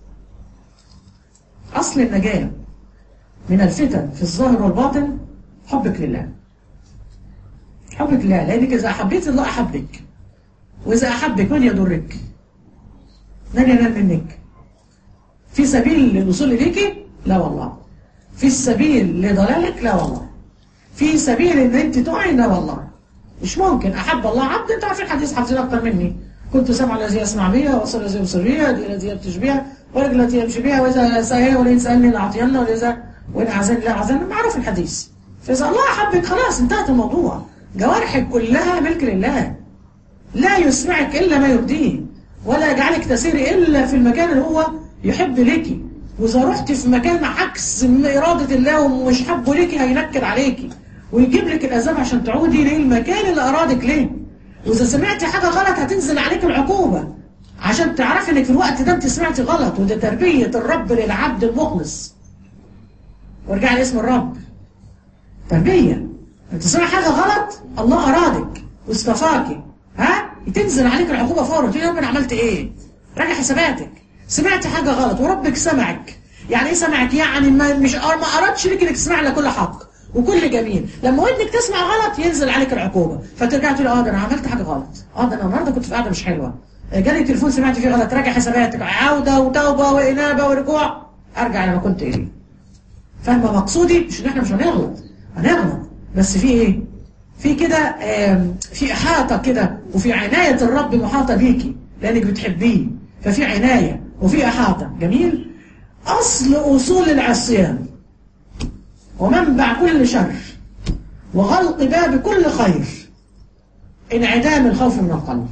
أصل النجاة من الفتن في الظاهر والباطن حبك لله حبك لله لأنك إذا أحبيت الله أحبك وإذا أحبك من يضرك من ينال منك في سبيل للوصول إليك لا والله في السبيل لضلالك لا والله في سبيل ان انت تقعي لا والله مش ممكن احب الله عبد انت عارفين الحديث حافظين اكتر مني كنت سمع الذي يسمع بها وبصر الذي يبصر بها يد الذي يبتش بها ورجل التي يمشي بها واذا سأل ولئن سالني لاعطينه واذا وان اعزني لا اعزنه معروف الحديث فاذا الله احبك خلاص انتهت الموضوع جوارحك كلها ملك لله لا يسمعك إلا ما يرضيه ولا يجعلك تسيري إلا في المكان اللي هو يحب لك وإذا رحت في مكان عكس إرادة الله ومش حبه لك هينكد عليك ويجيب لك الأسباب عشان تعودي للمكان اللي أرادك ليه وإذا سمعتي حاجة غلط هتنزل عليك العقوبة عشان تعرفي إنك في الوقت ده أنت سمعتي غلط وده تربية الرب للعبد المخلص وارجعي لاسم الرب تربية انت سمع حاجة غلط الله أرادك واصطفاكي ها تنزل عليك العقوبة فورا تقول يا رب انا عملت ايه راجع حساباتك سمعت حاجة غلط وربك سمعك يعني ايه سمعك يعني ما مش ما أردش لك انك تسمع لك كل حق وكل جميل لما ودنك تسمع غلط ينزل عليك العقوبة فترجع تقول اه ده انا عملت حاجة غلط اه ده انا النهارده كنت في قاعدة مش حلوة جالي تليفون سمعت فيه غلط راجع حساباتك عودة وتوبة وإنابة ورجوع ارجع لما كنت ايه فاهمة مقصودي مش ان احنا مش هنغلط هنغلط بس في ايه في كده آم، في إحاطة كده وفي عناية الرب محاطة بيكي لأنك بتحبيه ففي عناية وفي إحاطة جميل أصل أصول العصيان ومنبع كل شر وغلق باب كل خير انعدام الخوف من القلب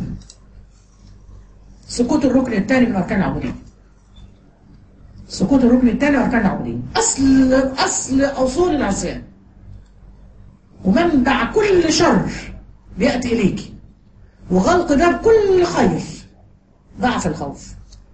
سقوط الركن الثاني من أركان العبودية سقوط الركن الثاني من أركان العبودية أصل أصل أصول العصيان ومنبع كل شر بيأتي إليك وغلق باب كل خير ضعف الخوف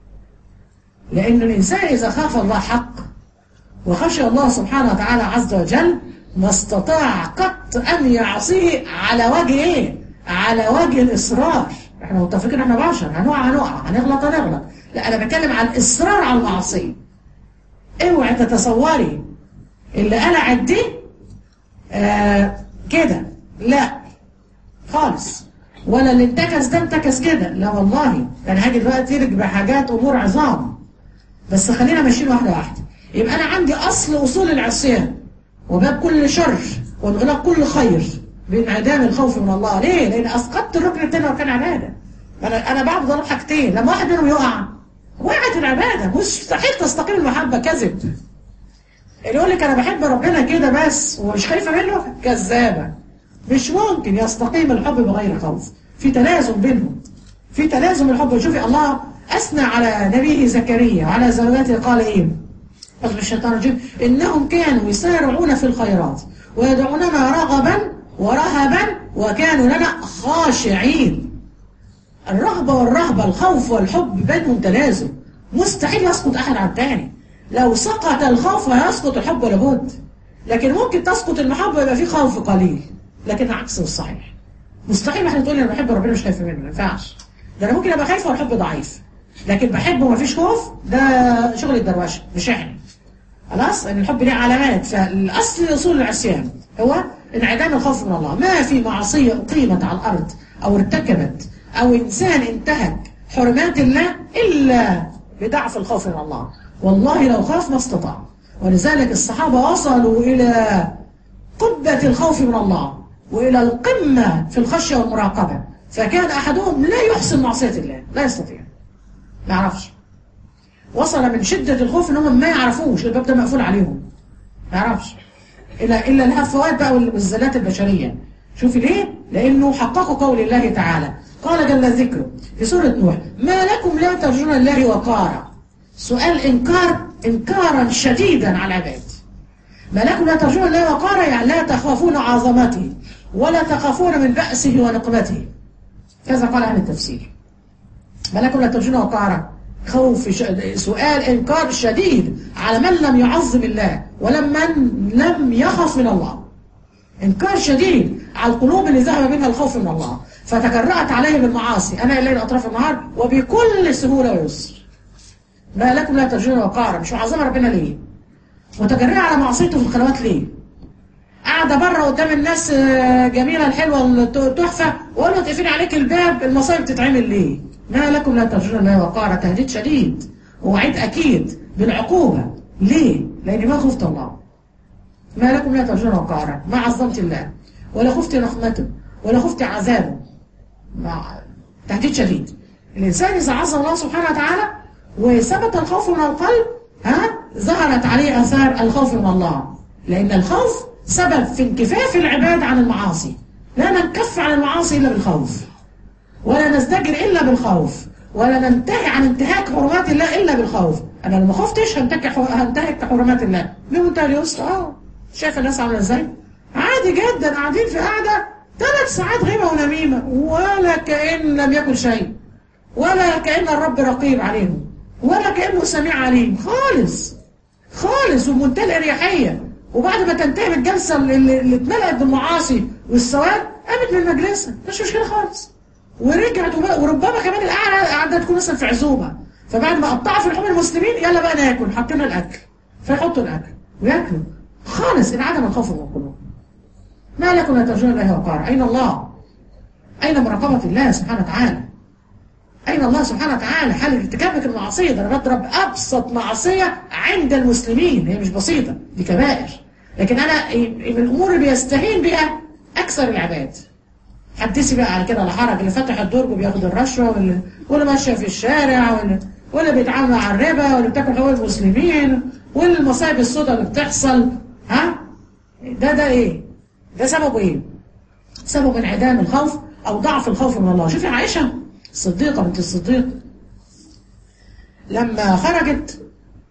لأن الإنسان إذا خاف الله حق وخشى الله سبحانه وتعالى عز وجل ما استطاع قط أن يعصيه على وجه إيه؟ على وجه الإصرار إحنا متفقين إحنا بشر هنقع هنقع هنغلط هنغلط لا أنا بتكلم عن الإصرار على المعصية اوعي تتصوري اللي قلعت دي آه كده لا خالص ولا اللي انتكس ده انتكس كده لا والله ده انا هاجي دلوقتي لك بحاجات امور عظام بس خلينا ماشيين واحده واحده يبقى انا عندي اصل اصول العصيان وباب كل شر وانغلاق كل خير بانعدام الخوف من الله ليه؟ لان اسقطت الركن الثاني وكان عباده انا انا بعبد الله حاجتين لما واحد منهم يقع وقعت العباده مستحيل تستقيم المحبه كذب اللي يقول لك انا بحب ربنا كده بس ومش خايفه منه كذابه مش ممكن يستقيم الحب بغير خوف في تلازم بينهم في تلازم الحب شوفي الله اثنى على نبيه زكريا وعلى زوجاته قال ايه أصل الشيطان الرجيم إنهم كانوا يسارعون في الخيرات ويدعوننا رغبا ورهبا وكانوا لنا خاشعين الرغبة والرهبة الخوف والحب بينهم تلازم مستحيل يسقط أحد عن الثاني لو سقط الخوف هيسقط الحب لابد لكن ممكن تسقط المحبة يبقى في خوف قليل لكن عكس الصحيح مستحيل احنا تقول لي انا بحب ربنا مش خايف منه ما ينفعش ده انا ممكن ابقى خايف والحب ضعيف لكن بحبه وما فيش خوف ده شغل الدروشه مش احنا خلاص ان الحب ليه علامات فالاصل اصول العصيان هو انعدام الخوف من الله ما في معصيه اقيمت على الارض او ارتكبت او انسان انتهك حرمات الله الا بضعف الخوف من الله والله لو خاف ما استطاع ولذلك الصحابه وصلوا الى قبه الخوف من الله والى القمه في الخشيه والمراقبه فكان احدهم لا يحسن معصيه الله لا يستطيع ما يعرفش وصل من شده الخوف ان هم ما يعرفوش الباب ده مقفول عليهم ما يعرفش الا الا الهفوات بقى والزلات البشريه شوفي ليه لانه حققوا قول الله تعالى قال جل ذكره في سوره نوح ما لكم لا ترجون الله وقارا سؤال انكار انكارا شديدا على العباد ما لكم لا ترجون الله وقارا يعني لا تخافون عظمته ولا تخافون من بأسه ونقمته كذا قال أهل التفسير ما لكم لا ترجون وقارا خوف ش... سؤال إنكار شديد على من لم يعظم الله ولمن لم يخف من الله إنكار شديد على القلوب اللي ذهب منها الخوف من الله فتجرأت عليه بالمعاصي أنا الليل أطراف النهار وبكل سهولة ويسر ما لكم لا ترجون وقارا مش معظمة ربنا ليه متجرئة على معصيته في الخلوات ليه قاعدة بره قدام الناس جميلة الحلوة التحفة وقال له تقفلي عليك الباب المصايب تتعمل ليه ما لكم لا ترجون الله وقارا تهديد شديد ووعيد أكيد بالعقوبة ليه لأن ما خفت الله ما لكم لا ترجون وقارا ما عظمت الله ولا خفت رحمته ولا خفت عذابه مع تهديد شديد الإنسان إذا عظم الله سبحانه وتعالى وثبت الخوف من القلب ها ظهرت عليه آثار الخوف من الله لأن الخوف سبب في انكفاف العباد عن المعاصي لا ننكف عن المعاصي إلا بالخوف ولا نزدجر إلا بالخوف ولا ننتهي عن انتهاك حرمات الله إلا بالخوف أنا لما خفتش هنتهك هنتهك حرمات الله بمنتهى اليسر اه شايف الناس عاملة ازاي عادي جدا قاعدين في قاعدة ثلاث ساعات غيبة ونميمة ولا كأن لم يكن شيء ولا كأن الرب رقيب عليهم ولا كأنه سميع عليهم خالص خالص وبمنتهى الاريحيه وبعد ما تنتهي من الجلسه اللي, اللي اتملأت بالمعاصي والسواد قامت من مجلسها مش مشكله خالص ورجعت وربما كمان القعده قاعده تكون مثلا في عزومه فبعد ما قطعوا في لحوم المسلمين يلا بقى ناكل حطينا الاكل فيحطوا الاكل وياكلوا خالص انعدم الخوف من القلوب ما لكم لا ترجون الله وقارا اين الله؟ اين مراقبه الله سبحانه وتعالى؟ أين الله سبحانه وتعالى حال ارتكابك المعصية ده أنا بضرب أبسط معصية عند المسلمين هي مش بسيطة دي كبائر لكن أنا من الأمور اللي بيستهين بها أكثر العباد حدثي بقى على كده الحرج اللي فتح الدرج وبياخد الرشوة واللي, واللي ماشية في الشارع واللي, واللي بيتعامل مع الربا واللي بتاكل حقوق المسلمين والمصايب السوداء اللي بتحصل ها ده ده إيه؟ ده سببه إيه؟ سبب انعدام الخوف أو ضعف الخوف من الله شوفي عائشة الصديقة بنت الصديق لما خرجت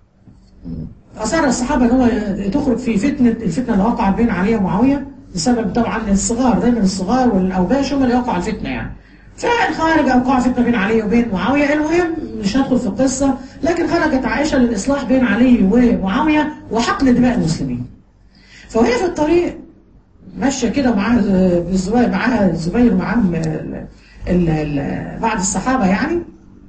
أصر الصحابة أن هو تخرج في فتنة الفتنة اللي وقعت بين علي ومعاوية بسبب طبعا الصغار دايما الصغار والأوباش هم اللي وقعوا الفتنة يعني فالخارج أوقع فتنة بين علي وبين معاوية المهم مش هدخل في القصة لكن خرجت عائشة للإصلاح بين علي ومعاوية وحقن دماء المسلمين فوهي في الطريق ماشية كده معاها الزبير معاها الزبير معاهم ال ال بعض الصحابة يعني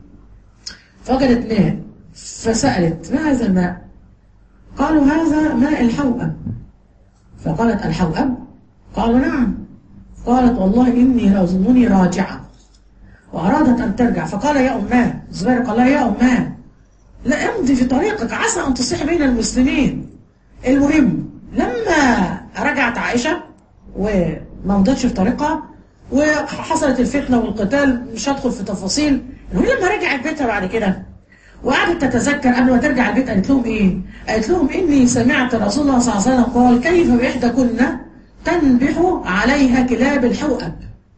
فوجدت ماء فسألت ما هذا الماء قالوا هذا ماء الحوأم فقالت الحوأم قالوا نعم قالت والله إني لأظنني راجعة وأرادت أن ترجع فقال يا أمان الزبير قال لها يا أمان لا امضي في طريقك عسى أن تصيح بين المسلمين المهم لما رجعت عائشة وما مضتش في طريقها وحصلت الفتنة والقتال مش هدخل في تفاصيل المهم لما رجعت بيتها بعد كده وقعدت تتذكر قبل ما ترجع البيت قالت لهم ايه قالت لهم اني سمعت رسول الله صلى الله عليه وسلم قال كيف باحدى كنا تنبح عليها كلاب الحوأب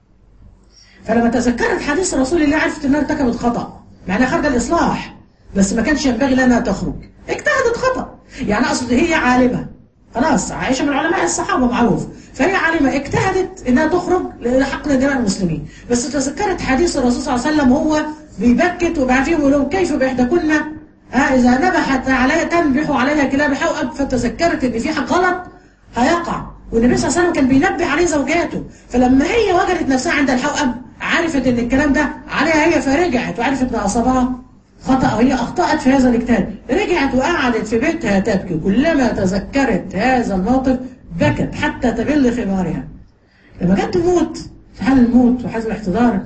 فلما تذكرت حديث رسول الله عرفت انها ارتكبت خطأ مع انها خارجه الاصلاح بس ما كانش ينبغي لها انها تخرج اجتهدت خطأ يعني اقصد هي عالمه خلاص عائشه من علماء الصحابه معروف فهي عالمه اجتهدت انها تخرج لحقن دماء المسلمين بس تذكرت حديث الرسول صلى الله عليه وسلم وهو بيبكت وبعدين يقول لهم كيف باحداكن ها اذا نبحت عليها تنبح عليها كلاب حوأب فتذكرت ان في حق غلط هيقع والنبي صلى الله عليه وسلم كان بينبه عليه زوجاته فلما هي وجدت نفسها عند الحوأب عرفت ان الكلام ده عليها هي فرجعت وعرفت ان اصابها خطأ هي أخطأت في هذا الاجتهاد رجعت وقعدت في بيتها تبكي كلما تذكرت هذا الموقف بكت حتى تبل خمارها لما جت تموت في حال الموت وحال الاحتضار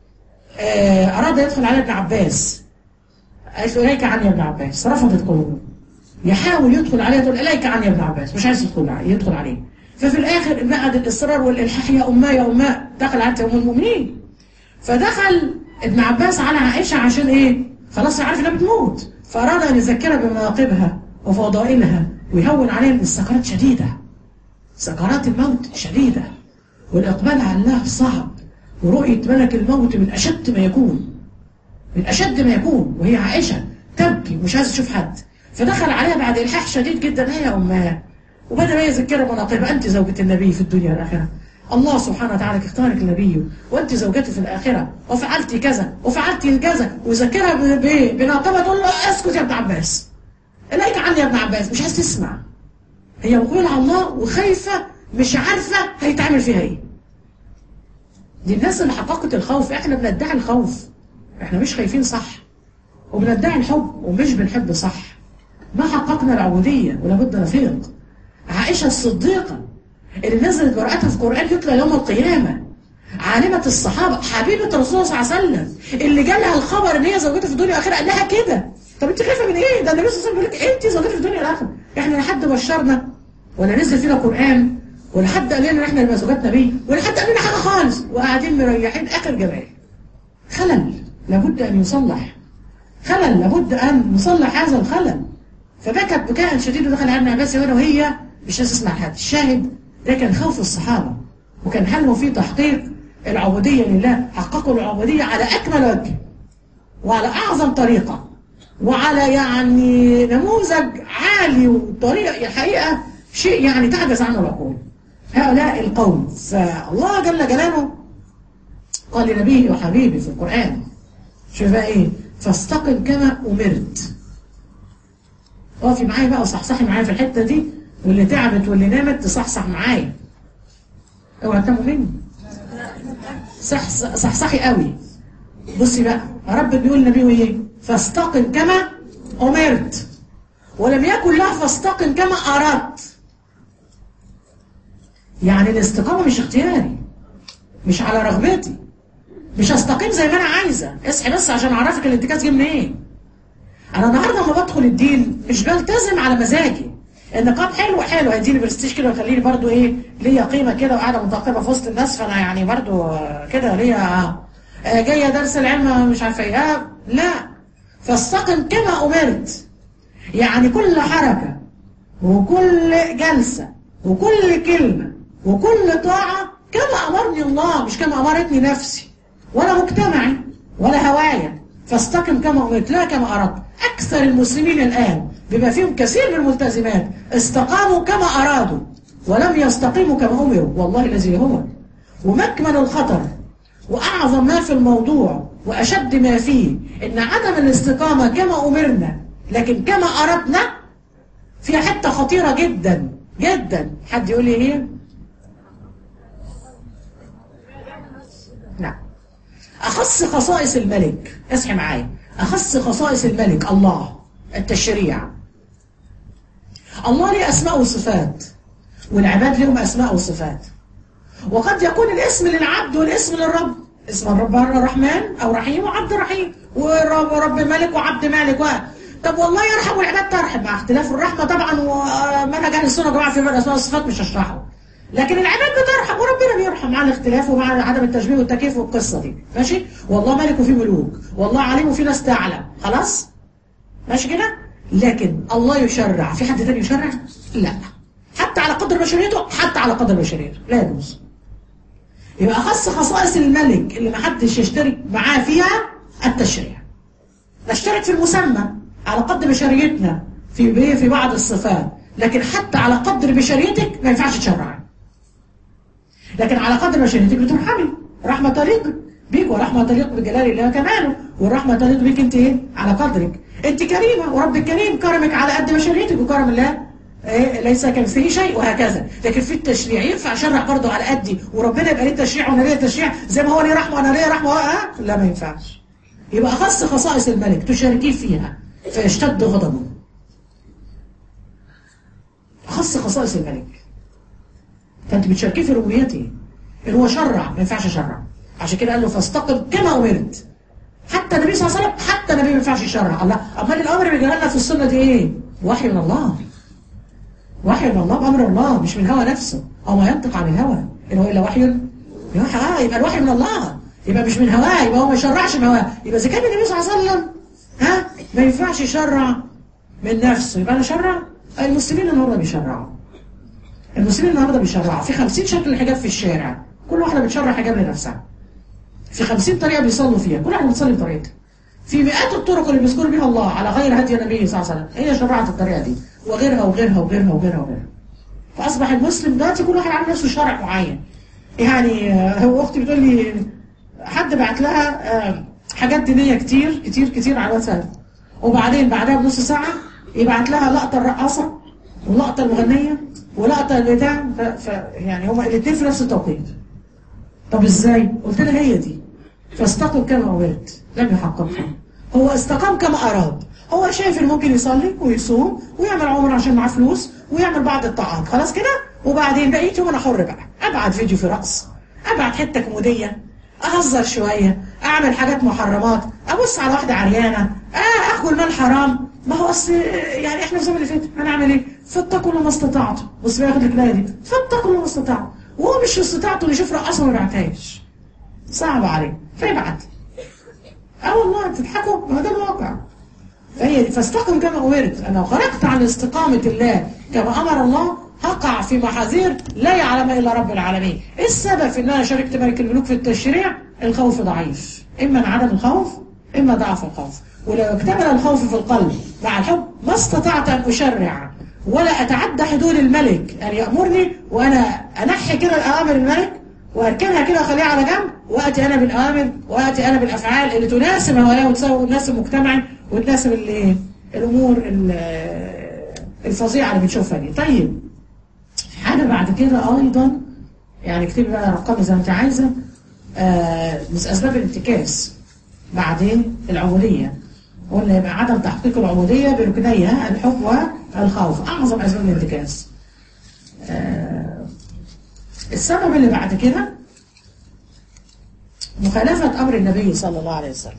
أراد يدخل على ابن عباس قالت له إليك عني يا ابن عباس رفضت قلوبه يحاول يدخل عليه تقول إليك عني يا ابن عباس مش عايز يدخل عليه يدخل عليه ففي الآخر بعد الإصرار والإلحاح يا أماه يا أماه دخل على أم المؤمنين فدخل ابن عباس على عائشة عشان ايه خلاص عارف انها بتموت فأراد أن يذكرها بمناقبها وفضائلها ويهون عليها ان السكرات شديدة سكرات الموت شديدة والإقبال على الله صعب ورؤية ملك الموت من أشد ما يكون من أشد ما يكون وهي عائشة تبكي ومش عايزة تشوف حد فدخل عليها بعد إلحاح شديد جدا هي أمها وبدأ بقى يذكرها مناقبها أنت زوجة النبي في الدنيا والآخرة الله سبحانه وتعالى اختارك النبي وأنت زوجته في الآخرة وفعلت كذا وفعلت كذا ويذكرها ب- ب- بناقبة تقول له اسكت يا ابن عباس إليك عني يا ابن عباس مش عايز تسمع هي مقبلة على الله وخايفة مش عارفة هيتعمل فيها ايه دي الناس اللي حققت الخوف احنا بندعي الخوف احنا مش خايفين صح وبندعي الحب ومش بنحب صح ما حققنا العبودية ولابد نفيق عائشة الصديقة اللي نزلت ورقتها في القرآن يتلى يوم القيامة عالمة الصحابة حبيبة الرسول صلى الله عليه وسلم اللي جالها الخبر ان هي زوجته في الدنيا والاخره قال لها كده طب انت خايفه من ايه ده النبي صلى الله عليه وسلم بيقول لك انت زوجته في الدنيا والاخره احنا لا حد بشرنا ولا نزل فينا قرآن ولا حد قال لنا ان احنا نبقى زوجات نبي ولا حد قال لنا حاجه خالص وقاعدين مريحين اخر جمال خلل لابد ان يصلح خلل لابد ان نصلح هذا الخلل فبكت بكاء شديد ودخل على ابن عباس هنا وهي مش عايزه تسمع حد الشاهد ده كان خوف الصحابه وكان همه في تحقيق العبوديه لله حققوا العبوديه على اكمل وجه وعلى اعظم طريقه وعلى يعني نموذج عالي وطريقه الحقيقه شيء يعني تعجز عنه العقول هؤلاء القوم فالله جل جلاله قال لنبيه وحبيبي في القرآن شوف بقى ايه فاستقم كما أمرت اقفي معايا بقى وصحصحي معايا في الحتة دي واللي تعبت واللي نامت تصحصح معايا اوعى تناموا مني صح صحصحي قوي بصي بقى رب بيقول لنبيه ايه فاستقم كما أمرت ولم يكن له فاستقم كما أردت يعني الاستقامة مش اختياري مش على رغبتي مش هستقيم زي ما انا عايزه اصحي بس عشان اعرفك الانتكاس جه منين انا النهارده لما بدخل الدين مش بلتزم على مزاجي النقاب حلو حلو هيديني برستيج كده ويخليني برضو ايه ليا قيمه كده وقاعده متقبه في وسط الناس فانا يعني برضو آه، كده ليا آه، جايه درس العلم مش عارفه ايه آه، لا فاستقم كما امرت يعني كل حركه وكل جلسه وكل كلمه وكل طاعه كما امرني الله مش كما امرتني نفسي ولا مجتمعي ولا هوايا فاستقم كما امرت لا كما اردت اكثر المسلمين الان بما فيهم كثير من الملتزمات استقاموا كما ارادوا ولم يستقيموا كما امروا والله الذي هو ومكمن الخطر واعظم ما في الموضوع واشد ما فيه ان عدم الاستقامه كما امرنا لكن كما اردنا فيها حته خطيره جدا جدا حد يقول لي ايه نعم أخص خصائص الملك اصحي معايا أخص خصائص الملك الله التشريع الله ليه أسماء وصفات والعباد لهم أسماء وصفات وقد يكون الاسم للعبد والاسم للرب اسم الرب الرحمن أو رحيم وعبد رحيم ورب رب ملك وعبد مالك و... طب والله يرحم والعباد ترحم مع اختلاف الرحمة طبعا ومنهج أهل السنة جماعة في الأسماء والصفات مش هشرحه لكن العباد بترحم وربنا بيرحم مع الاختلاف ومع عدم التشبيه والتكييف والقصة دي ماشي والله ملك وفيه ملوك والله عليم وفي ناس تعلم خلاص ماشي كده لكن الله يشرع في حد تاني يشرع لا حتى على قدر بشريته حتى على قدر بشريته لا يجوز يبقى أخص خصائص الملك اللي ما حدش يشترك معاه فيها التشريع نشترك في المسمى على قدر بشريتنا في في بعض الصفات لكن حتى على قدر بشريتك ما ينفعش تشرعي لكن على قدر بشريتك بترحمي رحمة تليق بيك ورحمة تليق بجلال الله كماله والرحمة تليق بيك انت ايه على قدرك انت كريمة ورب الكريم كرمك على قد بشريتك وكرم الله إيه ليس كمثله شيء وهكذا لكن في التشريع ينفع اشرع برضه على قدي وربنا يبقى ليه تشريع وانا ليه تشريع زي ما هو ليه رحمه وانا ليه رحمه اه لا ما ينفعش يبقى اخص خصائص الملك تشاركيه فيها فيشتد غضبه اخص خصائص الملك فانت بتشاركيه في ربوبيته ان هو شرع ما ينفعش يشرع عشان كده قال له فاستقم كما امرت حتى النبي صلى الله عليه وسلم حتى النبي ما ينفعش يشرع الله امال الامر اللي جالنا في السنه دي ايه وحي من الله وحي من الله بامر الله مش من هوى نفسه او ما ينطق عن الهوى ان هو الا وحي يوحى اه يبقى الوحي من الله يبقى مش من هواه يبقى هو ما يشرعش من هواه يبقى اذا كان النبي صلى الله عليه وسلم ها ما ينفعش يشرع من نفسه يبقى انا اشرع المسلمين النهارده بيشرعوا المسلمين النهارده بيشرعوا في 50 شكل حجاب في الشارع كل واحده بتشرع حجاب لنفسها في 50 طريقه بيصلوا فيها كل واحده بتصلي بطريقتها في مئات الطرق اللي بيذكر بها الله على غير هدي النبي صلى الله عليه وسلم هي شرعت الطريقه دي وغيرها وغيرها وغيرها وغيرها وغيرها فاصبح المسلم دلوقتي كل واحد عامل نفسه شرع معين يعني آه، هو اختي بتقول لي حد بعت لها آه، حاجات دينيه كتير كتير كتير على الواتساب وبعدين بعدها بنص ساعه يبعت لها لقطه الرقاصه ولقطه المغنيه ولقطه البتاع ف... ف... يعني هما الاثنين في نفس التوقيت طب ازاي؟ قلت لها هي دي فاستقم كما أمرت لم يحققها هو استقام كما أراد هو شايف انه ممكن يصلي ويصوم ويعمل عمر عشان معاه فلوس ويعمل بعض الطاعات خلاص كده وبعدين بقيت يوم انا حر بقى ابعت فيديو في رقص ابعت حته كوميديه اهزر شويه اعمل حاجات محرمات ابص على واحده عريانه آه اكل مال حرام ما هو اصل يعني احنا في الزمن اللي فات هنعمل ايه؟ فاتقوا الله ما استطعتم بص بياخد لك الايه دي فاتقوا الله ما استطعتم وهو مش في استطاعته اللي يشوف رقاصه ما يبعتهاش صعب عليه فيبعت اه والله بتضحكوا ما هو ده الواقع فهي دي فاستقم كما امرت انا لو خرجت عن استقامه الله كما امر الله هقع في محاذير لا يعلم الا رب العالمين ايه السبب في ان انا شاركت ملك الملوك في التشريع الخوف ضعيف اما من عدم الخوف اما ضعف الخوف ولو اكتمل الخوف في القلب مع الحب ما استطعت ان اشرع ولا اتعدى حدود الملك ان يامرني وانا انحي كده الاوامر الملك واركنها كده واخليها على جنب واتي انا بالاوامر واتي انا بالافعال اللي تناسب هواياه وتناسب مجتمعي وتناسب ال- الامور ال- الفظيعه اللي بنشوفها دي طيب حاجه بعد كده ايضا يعني اكتبي بقى ارقام زي ما انت عايزه آه من اسباب الانتكاس بعدين العبوديه قلنا يبقى عدم تحقيق العبوديه بركنيها الحب والخوف اعظم اسباب الانتكاس آه السبب اللي بعد كده مخالفة أمر النبي صلى الله عليه وسلم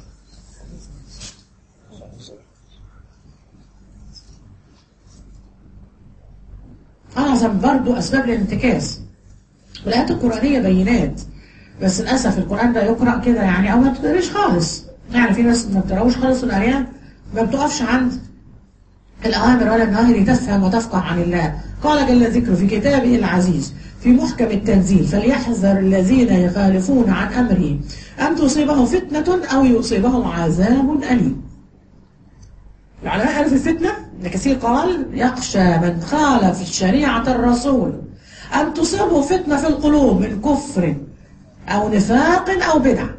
أعظم برضو أسباب الانتكاس والآيات القرآنية بينات بس للأسف القرآن ده يقرأ كده يعني أو ما تقراش خالص يعني في ناس ما بتقراوش خالص القرآن ما بتقفش عند الأوامر ولا النواهي لتفهم وتفقه عن الله قال جل ذكره في كتابه العزيز في محكم التنزيل فليحذر الذين يخالفون عن أمره أن تصيبهم فتنة أو يصيبهم عذاب أليم العلماء قالوا في الفتنة ابن كثير قال يخشى من خالف شريعة الرسول أن تصيبه فتنة في القلوب من كفر أو نفاق أو بدعة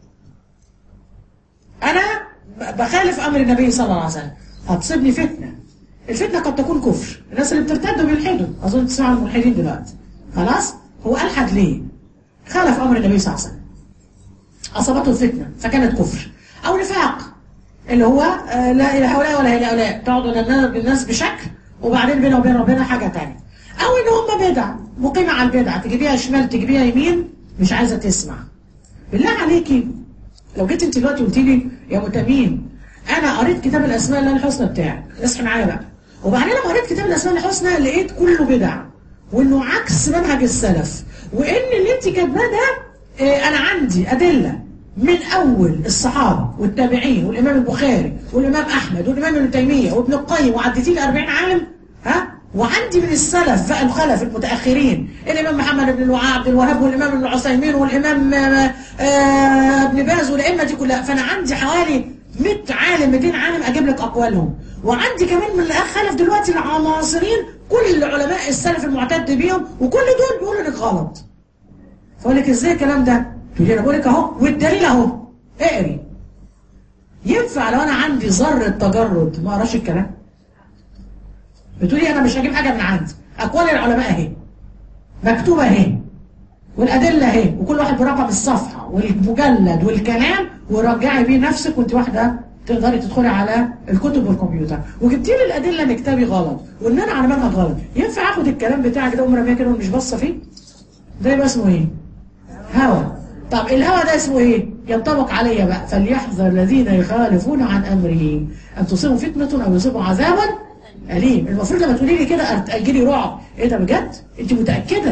أنا بخالف أمر النبي صلى الله عليه وسلم هتصيبني فتنة الفتنة قد تكون كفر الناس اللي بترتد بيلحدوا أظن تسمعوا الملحدين دلوقتي خلاص هو ألحد ليه خالف أمر النبي صلى الله عليه وسلم أصابته الفتنة فكانت كفر أو نفاق اللي هو آه لا إلى هؤلاء ولا إلى هؤلاء تقعدوا بالناس بشكل وبعدين بينه وبين ربنا حاجة تانية أو إن هم بدع مقيمة على البدع تجيبيها شمال تجيبيها يمين مش عايزة تسمع بالله عليكي لو جيت انت دلوقتي قلت لي يا متمين انا قريت كتاب الاسماء الله الحسنى بتاعك اصحي معايا بقى وبعدين لما قريت كتاب الاسماء الحسنى لقيت كله بدع وانه عكس منهج السلف وان اللي انت كاتباه ده اه انا عندي ادله من اول الصحابه والتابعين والامام البخاري والامام احمد والامام ابن تيميه وابن القيم وعديتي لي 40 عالم ها وعندي من السلف بقى الخلف المتاخرين الامام محمد بن عبد الوهاب والامام ابن عثيمين والامام اه ابن باز والائمه دي كلها فانا عندي حوالي 100 عالم 200 عالم اجيب لك اقوالهم وعندي كمان من خلف دلوقتي العماصرين كل علماء السلف المعتد بيهم وكل دول بيقولوا انك غلط فاقول لك ازاي الكلام ده تقول لي انا بقول لك اهو والدليل اهو اقري ينفع لو انا عندي ذره تجرد ما اقراش الكلام بتقولي انا مش هجيب حاجه من عندي اقوال العلماء اهي مكتوبه اهي والادله اهي وكل واحد برقم الصفحه والمجلد والكلام ورجعي بيه نفسك وانت واحده تقدري تدخلي على الكتب والكمبيوتر وجبتي لي الادله ان كتابي غلط وان انا على منهج غلط ينفع اخد الكلام بتاعك ده ومرميه كده ومش باصه فيه ده يبقى اسمه ايه هوى طب الهوى ده اسمه ايه ينطبق عليا بقى فليحذر الذين يخالفون عن امره ان تصيبوا فتنه او يصيبوا عذابا اليم المفروض لما تقولي لي كده اجيلي رعب ايه ده بجد انت متاكده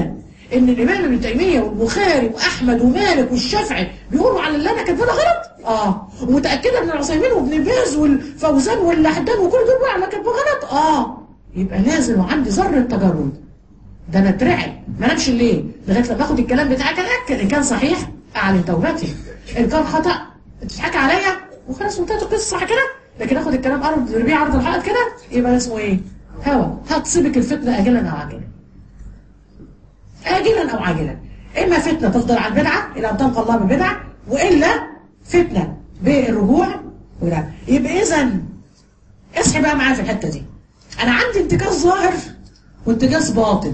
ان الامام ابن تيميه والبخاري واحمد ومالك والشافعي بيقولوا على اللي انا كاتباه ده غلط اه ومتاكده ان العثيمين وابن باز والفوزان واللحدان وكل دول بقى على كاتباه غلط اه يبقى لازم وعندي ذره تجرد ده انا اترعب ما انامش الليل لغايه لما اخد الكلام بتاعك اتاكد ان كان صحيح اعلن توبتي ان كان خطا تضحكي عليا وخلاص وانتهت القصه صح كده لكن اخد الكلام ارض ربيع عرض الحائط كده يبقى ده اسمه ايه؟ هوى هتصيبك الفتنه اجلا او عاجلا آجلا أو عاجلا إما فتنة تفضل على البدعة إلى أن تلقى الله ببدعة وإلا فتنة بالرجوع ولا يبقى إذا اصحي بقى معايا في الحتة دي أنا عندي انتكاس ظاهر وانتكاس باطن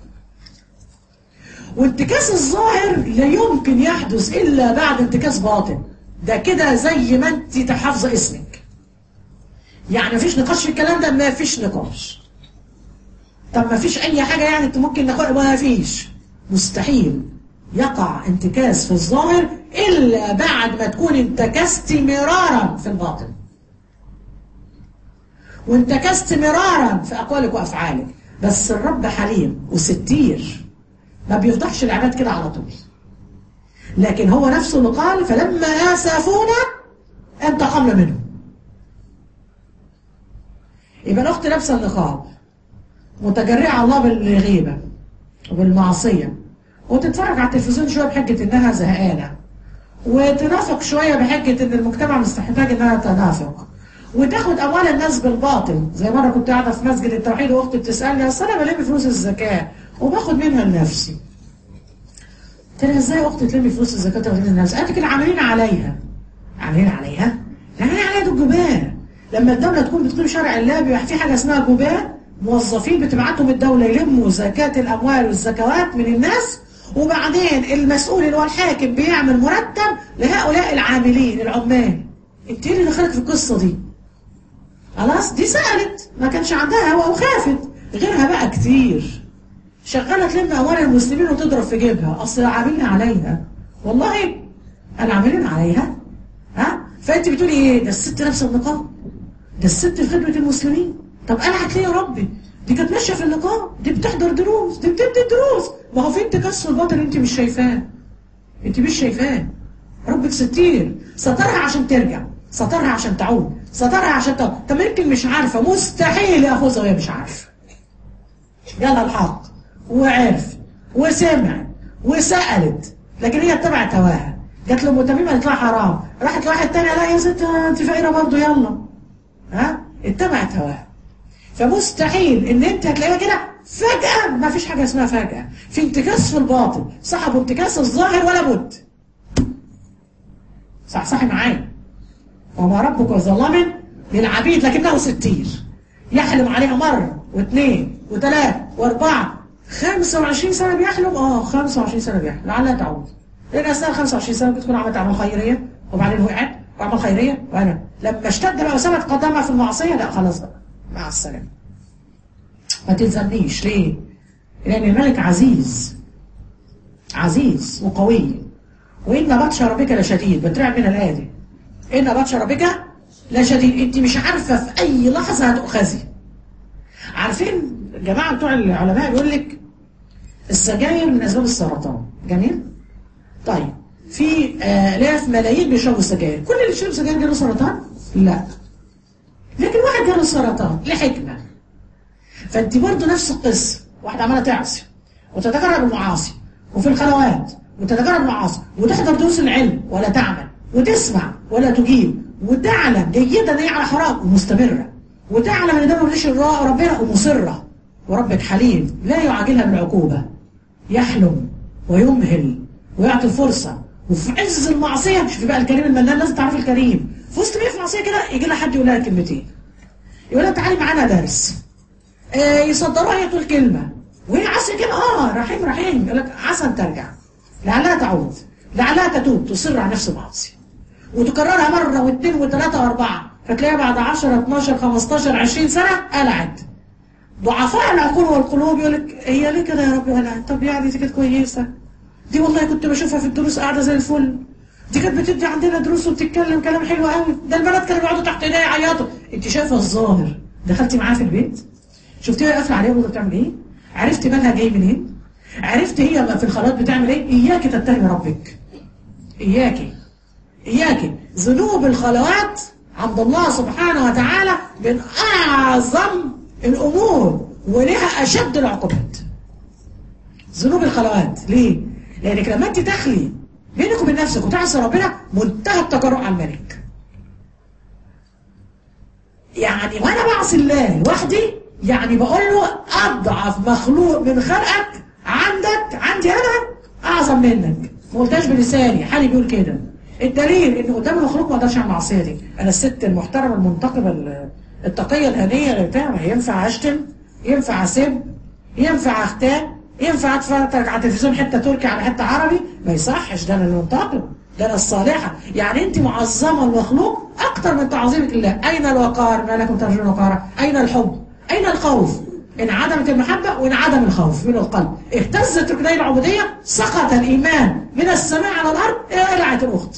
وانتكاس الظاهر لا يمكن يحدث إلا بعد انتكاس باطن ده كده زي ما انت تحافظة اسمك يعني مفيش نقاش في الكلام ده ما فيش نقاش طب ما فيش اي حاجة يعني انت ممكن ناخدها ما فيش مستحيل يقع انتكاس في الظاهر الا بعد ما تكون انتكست مرارا في الباطن وانتكست مرارا في اقوالك وافعالك بس الرب حليم وستير ما بيفضحش العباد كده على طول لكن هو نفسه اللي قال فلما اسفونا انتقمنا منهم يبقى الاخت لابسه النقاب متجرئة على الله بالغيبة وبالمعصية وتتفرج على التلفزيون شوية بحجة إنها زهقانة وتنافق شوية بحجة إن المجتمع مستحتاج إنها تنافق وتاخد أموال الناس بالباطل زي مرة كنت قاعدة في مسجد التوحيد وأختي بتسألني أصل أنا بلم فلوس الزكاة وباخد منها لنفسي قلت لها إزاي أختي تلمي فلوس الزكاة وتاخد منها لنفسي؟ قالت لك العاملين عليها عاملين عليها؟ العاملين عليها دول جباه لما الدولة تكون بتقيم شرع الله بيبقى في حاجة اسمها جباه موظفين بتبعتهم الدولة يلموا زكاة الأموال والزكوات من الناس وبعدين المسؤول اللي هو الحاكم بيعمل مرتب لهؤلاء العاملين العمال انت ايه اللي دخلك في القصة دي خلاص دي سألت ما كانش عندها هوا وخافت غيرها بقى كتير شغالة تلم أموال المسلمين وتضرب في جيبها أصل عاملين عليها والله العاملين عليها ها فأنت بتقولي إيه ده الست لابسة النقاب ده الست في خدمة المسلمين طب قلعت ليه يا ربي دي كانت ماشيه في اللقاء دي بتحضر دروس دي بتدي دروس ما هو في انتكاس في الباطن انت مش شايفاه انت مش شايفاه ربك ستير سترها عشان ترجع سترها عشان تعود سترها عشان تعود طب يمكن مش عارفه مستحيل ياخذها وهي مش عارفه جالها الحق وعرف وسمع وسالت لكن هي اتبعت هواها جات له تميم قالت لها حرام راحت لواحد تاني لا يا ست انت فقيره برضه يلا ها اتبعت هواها فمستحيل ان انت هتلاقيها كده فجأة ما فيش حاجة اسمها فجأة في انتكاس في الباطن صاحب انتكاس الظاهر ولا بد صح صح معايا وما ربك ظلام للعبيد لكنه ستير يحلم عليها مرة واثنين وثلاث واربعة 25 سنة بيحلم اه 25 سنة بيحلم لعلها تعود لان اثناء 25 سنة ممكن تكون عملت اعمال خيرية وبعدين وقعت وعمل خيرية وانا لما اشتد بقى وثبت قدمها في المعصية لا خلاص بقى مع السلامة ما تلزمنيش ليه لأن الملك عزيز عزيز وقوي وإن بطش ربك لشديد بترعب من الآية دي إن بطش ربك لشديد أنت مش عارفة في أي لحظة هتؤخذي عارفين الجماعة بتوع العلماء بيقول لك السجاير من أسباب السرطان جميل طيب في آلاف ملايين بيشربوا السجاير كل اللي يشرب سجاير جاله سرطان لا لكن واحد جاله السرطان لحكمة فانت برضه نفس القصة واحد عمالة تعصي وتتجرب المعاصي وفي الخلوات وتتجرب المعاصي وتحضر دروس العلم ولا تعمل وتسمع ولا تجيب وتعلم جيدا ان هي على حرام ومستمرة وتعلم ان ده مليش ربنا ومصرة وربك حليم لا يعاجلها بالعقوبة يحلم ويمهل ويعطي الفرصة وفي عز المعصية مش في بقى الكريم المنان لازم تعرف الكريم في وسط في معصية كده يجي لها حد يقول لها كلمتين يقول لها تعالي معانا درس آه يصدروها هي تقول كلمة وهي عسى كده اه رحيم رحيم يقول لك عسى ان ترجع لعلها تعود لعلها تتوب تصر على نفس المعصية وتكررها مرة واثنين وثلاثة واربعة فتلاقيها بعد 10 12 15 20 سنة قلعت ضعفاء العقول والقلوب يقول لك هي ليه كده يا رب قلعت طب يعني دي كانت كويسة دي والله كنت بشوفها في الدروس قاعدة زي الفل دي كانت بتدي عندنا دروس وبتتكلم كلام حلو قوي ده البنات كانوا بيقعدوا تحت ايديا يعيطوا انت شايفه الظاهر دخلتي معاها في البيت شفتيها قافله عليها وهي بتعمل ايه عرفتي مالها جاي منين عرفت هي في الخلوات بتعمل ايه اياك تتهم ربك اياك اياك ذنوب الخلوات عند الله سبحانه وتعالى من اعظم الامور ولها اشد العقوبات ذنوب الخلوات ليه لانك لما انت تخلي بينك وبين نفسك وتعصي ربنا منتهى التجرؤ على الملك يعني وانا بعصي الله لوحدي يعني بقول له اضعف مخلوق من خلقك عندك عندي انا اعظم منك ما قلتهاش بلساني حالي بيقول كده الدليل ان قدام المخلوق ما اقدرش اعمل المعصيه دي انا الست المحترمه المنتقبه ال- التقيه الهنيه اللي بتاع ينفع اشتم ينفع اسب ينفع اختان ينفع اتفرج على التلفزيون حته تركي على حته عربي ما يصحش ده انا المنتقب ده انا الصالحه يعني انت معظمه المخلوق اكتر من تعظيمك لله اين الوقار ما لكم ترجون وقارا اين الحب اين الخوف ان عدمت المحبه وان عدم الخوف من القلب اهتزت ركني العبوديه سقط الايمان من السماء على الارض قلعت الاخت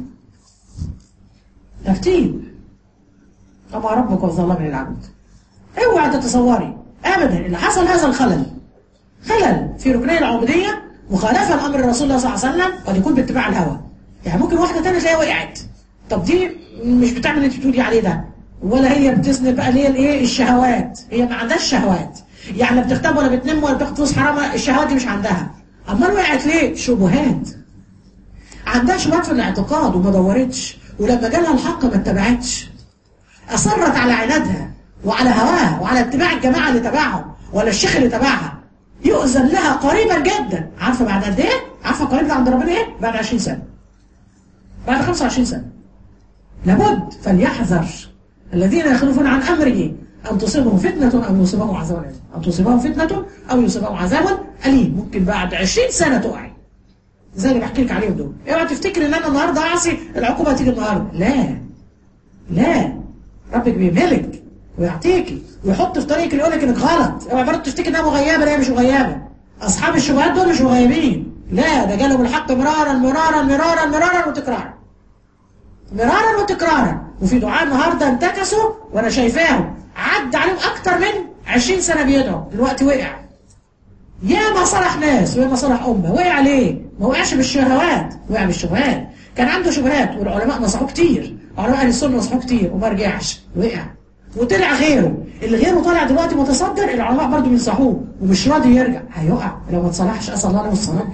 ترتيب أما ربك وظلم للعبد اوعى تتصوري ابدا اللي حصل هذا الخلل خلل في ركني العبوديه مخالفه لامر الرسول الله صلى الله عليه وسلم قد يكون باتباع الهوى يعني ممكن واحده ثانيه تلاقيها وقعت طب دي مش بتعمل اللي انت بتقولي عليه ده ولا هي بتذنب بقى اللي هي الايه الشهوات هي ما عندهاش شهوات يعني لا بتغتاب ولا بتنم ولا بتاخد فلوس حرام الشهوات دي مش عندها امال وقعت ليه شبهات عندها شبهات في الاعتقاد وما دورتش ولما جالها الحق ما اتبعتش أصرت على عنادها وعلى هواها وعلى اتباع الجماعة اللي تبعهم ولا الشيخ اللي تبعها يؤذن لها قريبا جدا عارفة بعد قد ايه؟ عارفة قريب ده عند ربنا ايه؟ بعد 20 سنة بعد 25 سنة لابد فليحذر الذين يخلفون عن أمره أن تصيبهم فتنة أو يصيبهم عذاب أليم أن تصيبهم فتنة أو يصيبهم عذاب أليم ممكن بعد 20 سنة تقعي زي اللي بحكي لك عليهم دول اوعى تفتكر ان انا النهارده اعصي العقوبه تيجي النهارده لا لا ربك بيملك ويعطيكي ويحط في طريقك اللي يقول لك انك غلط اوعى برضه تفتكر انها مغيبه لا هي مش مغيبه اصحاب الشبهات دول مش مغيبين لا ده جالهم الحق مرارا مرارا مرارا مرارا وتكرارا مرارا وتكرارا وفي دعاء النهارده انتكسوا وانا شايفاهم عدى عليهم اكتر من 20 سنه بيدعوا دلوقتي وقع يا ما صلح ناس ويا ما صلح امه وقع ليه؟ ما وقعش بالشهوات وقع بالشبهات كان عنده شبهات والعلماء نصحوه كتير علماء اهل السنه نصحوه كتير وما رجعش وقع وطلع غيره اللي غيره طالع دلوقتي متصدر العلماء برضه بينصحوه ومش راضي يرجع هيقع لو ما تصلحش اسال الله له الصلاه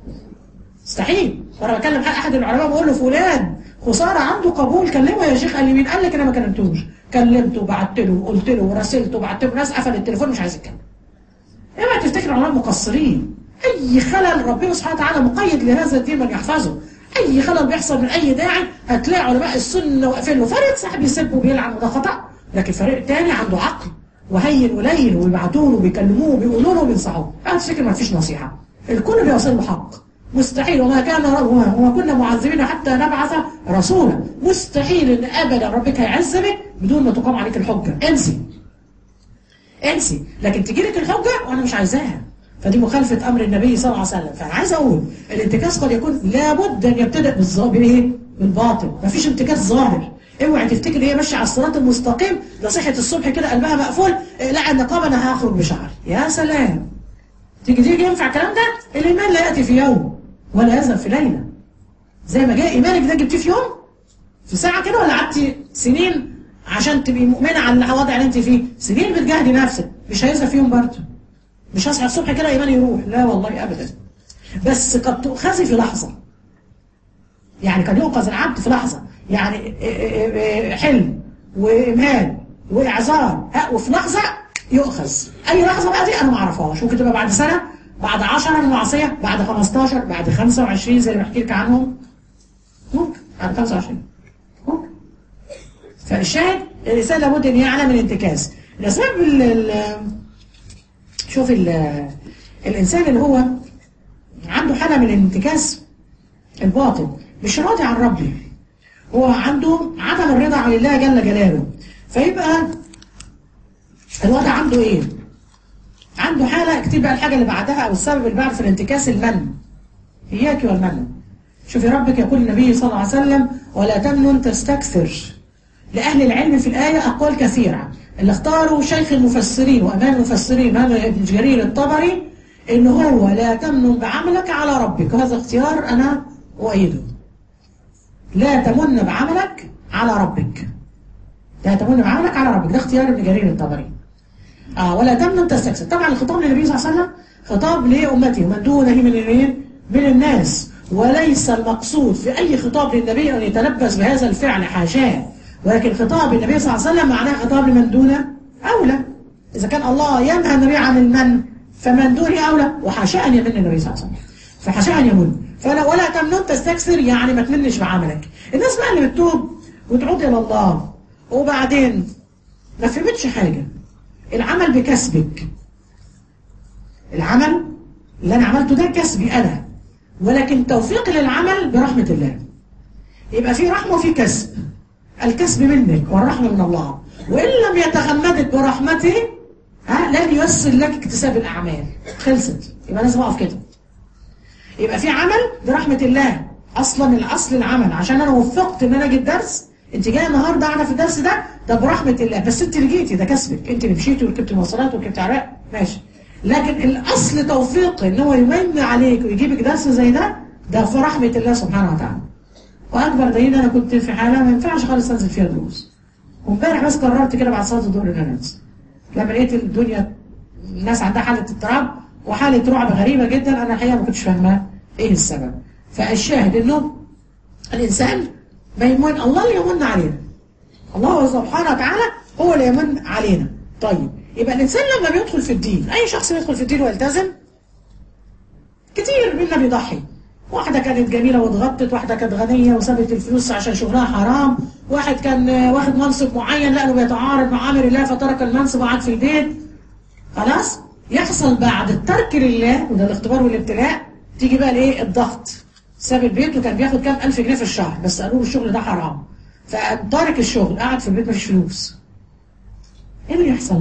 مستحيل مره بكلم احد العلماء بقول له فلان خساره عنده قبول كلمه يا شيخ قال لي مين قال لك انا ما كلمتوش كلمته وبعت له وقلت له وراسلته وبعت له ناس قفل التليفون مش عايز يتكلم اوعى تفتكر العلماء مقصرين اي خلل ربنا سبحانه وتعالى مقيد لهذا الدين من يحفظه اي خلل بيحصل من اي داعي هتلاقي علماء السنه واقفين له فريق صاحب يسب وبيلعن وده خطا لكن فريق تاني عنده عقل وهين ولين وبيبعتوا له وبيكلموه وبيقولوا له وبينصحوه اوعى تفتكر ما فيش نصيحه الكل بيوصل له حق مستحيل وما كان وما كنا معذبين حتى نبعث رسولا مستحيل ان ابدا ربك هيعذبك بدون ما تقام عليك الحجه انسي انسي لكن تجي لك الحجه وانا مش عايزاها فدي مخالفه امر النبي صلى الله عليه وسلم فانا عايز اقول الانتكاس قد يكون لابد ان يبتدئ بالظاهر بايه؟ بالباطن مفيش انتكاس ظاهر اوعي تفتكر هي ماشيه على الصراط المستقيم ده صحت الصبح كده قلبها مقفول إيه، لا النقابه انا هخرج بشعري يا سلام تيجي تيجي ينفع الكلام ده الايمان لا ياتي في يوم ولا يذهب في ليله زي ما جاء ايمانك ده جبتيه في يوم في ساعه كده ولا قعدتي سنين عشان تبقي مؤمنه على الوضع اللي انت فيه سنين بتجاهدي نفسك مش هيذهب في يوم برضه مش هصحى الصبح كده ايماني يروح لا والله ابدا بس قد تؤخذي في لحظه يعني قد يؤخذ العبد في لحظه يعني إيه إيه إيه حلم وايمان واعذار ها، وفي لحظه يؤخذ اي لحظه بقى دي انا ما اعرفهاش ممكن تبقى بعد سنه بعد 10 من معصيه بعد 15 بعد 25 زي اللي بحكي لك عنهم ممكن بعد 25 ممكن فالشاهد الانسان لابد ان يعلم الانتكاس الاسباب ال- ال- شوف ال- الانسان اللي هو عنده حاله من الانتكاس الباطن مش راضي عن ربه هو عنده عدم الرضا عن الله جل جلاله فيبقى الوضع عنده ايه عنده حالة اكتب بقى الحاجة اللي بعدها او السبب اللي بعد في الانتكاس المن اياك والمن شوفي ربك يقول النبي صلى الله عليه وسلم ولا تمنن تستكثر لأهل العلم في الآية أقوال كثيرة اللي اختاروا شيخ المفسرين وأمام المفسرين هذا ابن جرير الطبري ان هو لا تمنن بعملك على ربك وهذا اختيار انا اؤيده لا تمن بعملك على ربك لا تمن بعملك على ربك ده اختيار ابن جرير الطبري اه ولا تمنن تستكثر طبعا الخطاب للنبي صلى الله عليه وسلم خطاب لامته ومن دونه من الإيه؟ من الناس وليس المقصود في اي خطاب للنبي ان يتلبس بهذا الفعل حاشاه ولكن خطاب النبي صلى الله عليه وسلم معناه خطاب لمن دونه اولى اذا كان الله ينهى النبي عن المن فمن دونه اولى وحاشاه ان يمن النبي صلى الله عليه وسلم فحاشاه ان يمن فلا ولا تمنن تستكثر يعني ما تمنش بعملك الناس بقى اللي بتتوب وتعود الى الله وبعدين ما فهمتش حاجه العمل بكسبك العمل اللي انا عملته ده كسبي انا ولكن توفيقي للعمل برحمه الله يبقى في رحمه وفي كسب الكسب منك والرحمه من الله وان لم يتغمدك برحمته ها لن ييسر لك اكتساب الاعمال خلصت يبقى لازم اقف كده يبقى في عمل برحمه الله اصلا الاصل العمل عشان انا وفقت ان انا اجي الدرس انت جايه النهارده قاعده في الدرس ده ده برحمه الله بس انت اللي جيتي ده كسبك انت اللي مشيتي وركبتي مواصلات وركبتي عراق ماشي لكن الاصل توفيق ان هو يمن عليك ويجيبك درس زي ده ده في رحمه الله سبحانه وتعالى واكبر دليل انا كنت في حاله ما ينفعش خالص انزل فيها دروس وامبارح بس قررت كده بعد صلاه الظهر ان انا انزل لما لقيت الدنيا الناس عندها حاله اضطراب وحاله رعب غريبه جدا انا الحقيقه ما كنتش فاهمه ايه السبب فالشاهد انه الانسان ما يمن الله اللي يمن علينا الله سبحانه وتعالى هو اللي يمن علينا طيب يبقى الانسان لما بيدخل في الدين اي شخص بيدخل في الدين ويلتزم كتير منا بيضحي واحدة كانت جميلة واتغطت واحدة كانت غنية وسابت الفلوس عشان شغلها حرام واحد كان واخد منصب معين لأنه بيتعارض مع أمر الله فترك المنصب وقعد في البيت خلاص يحصل بعد الترك لله وده الاختبار والابتلاء تيجي بقى الايه الضغط ساب البيت وكان بياخد كام ألف جنيه في الشهر بس قالوا له الشغل ده حرام فقام تارك الشغل قعد في البيت مفيش فلوس ايه اللي يحصل؟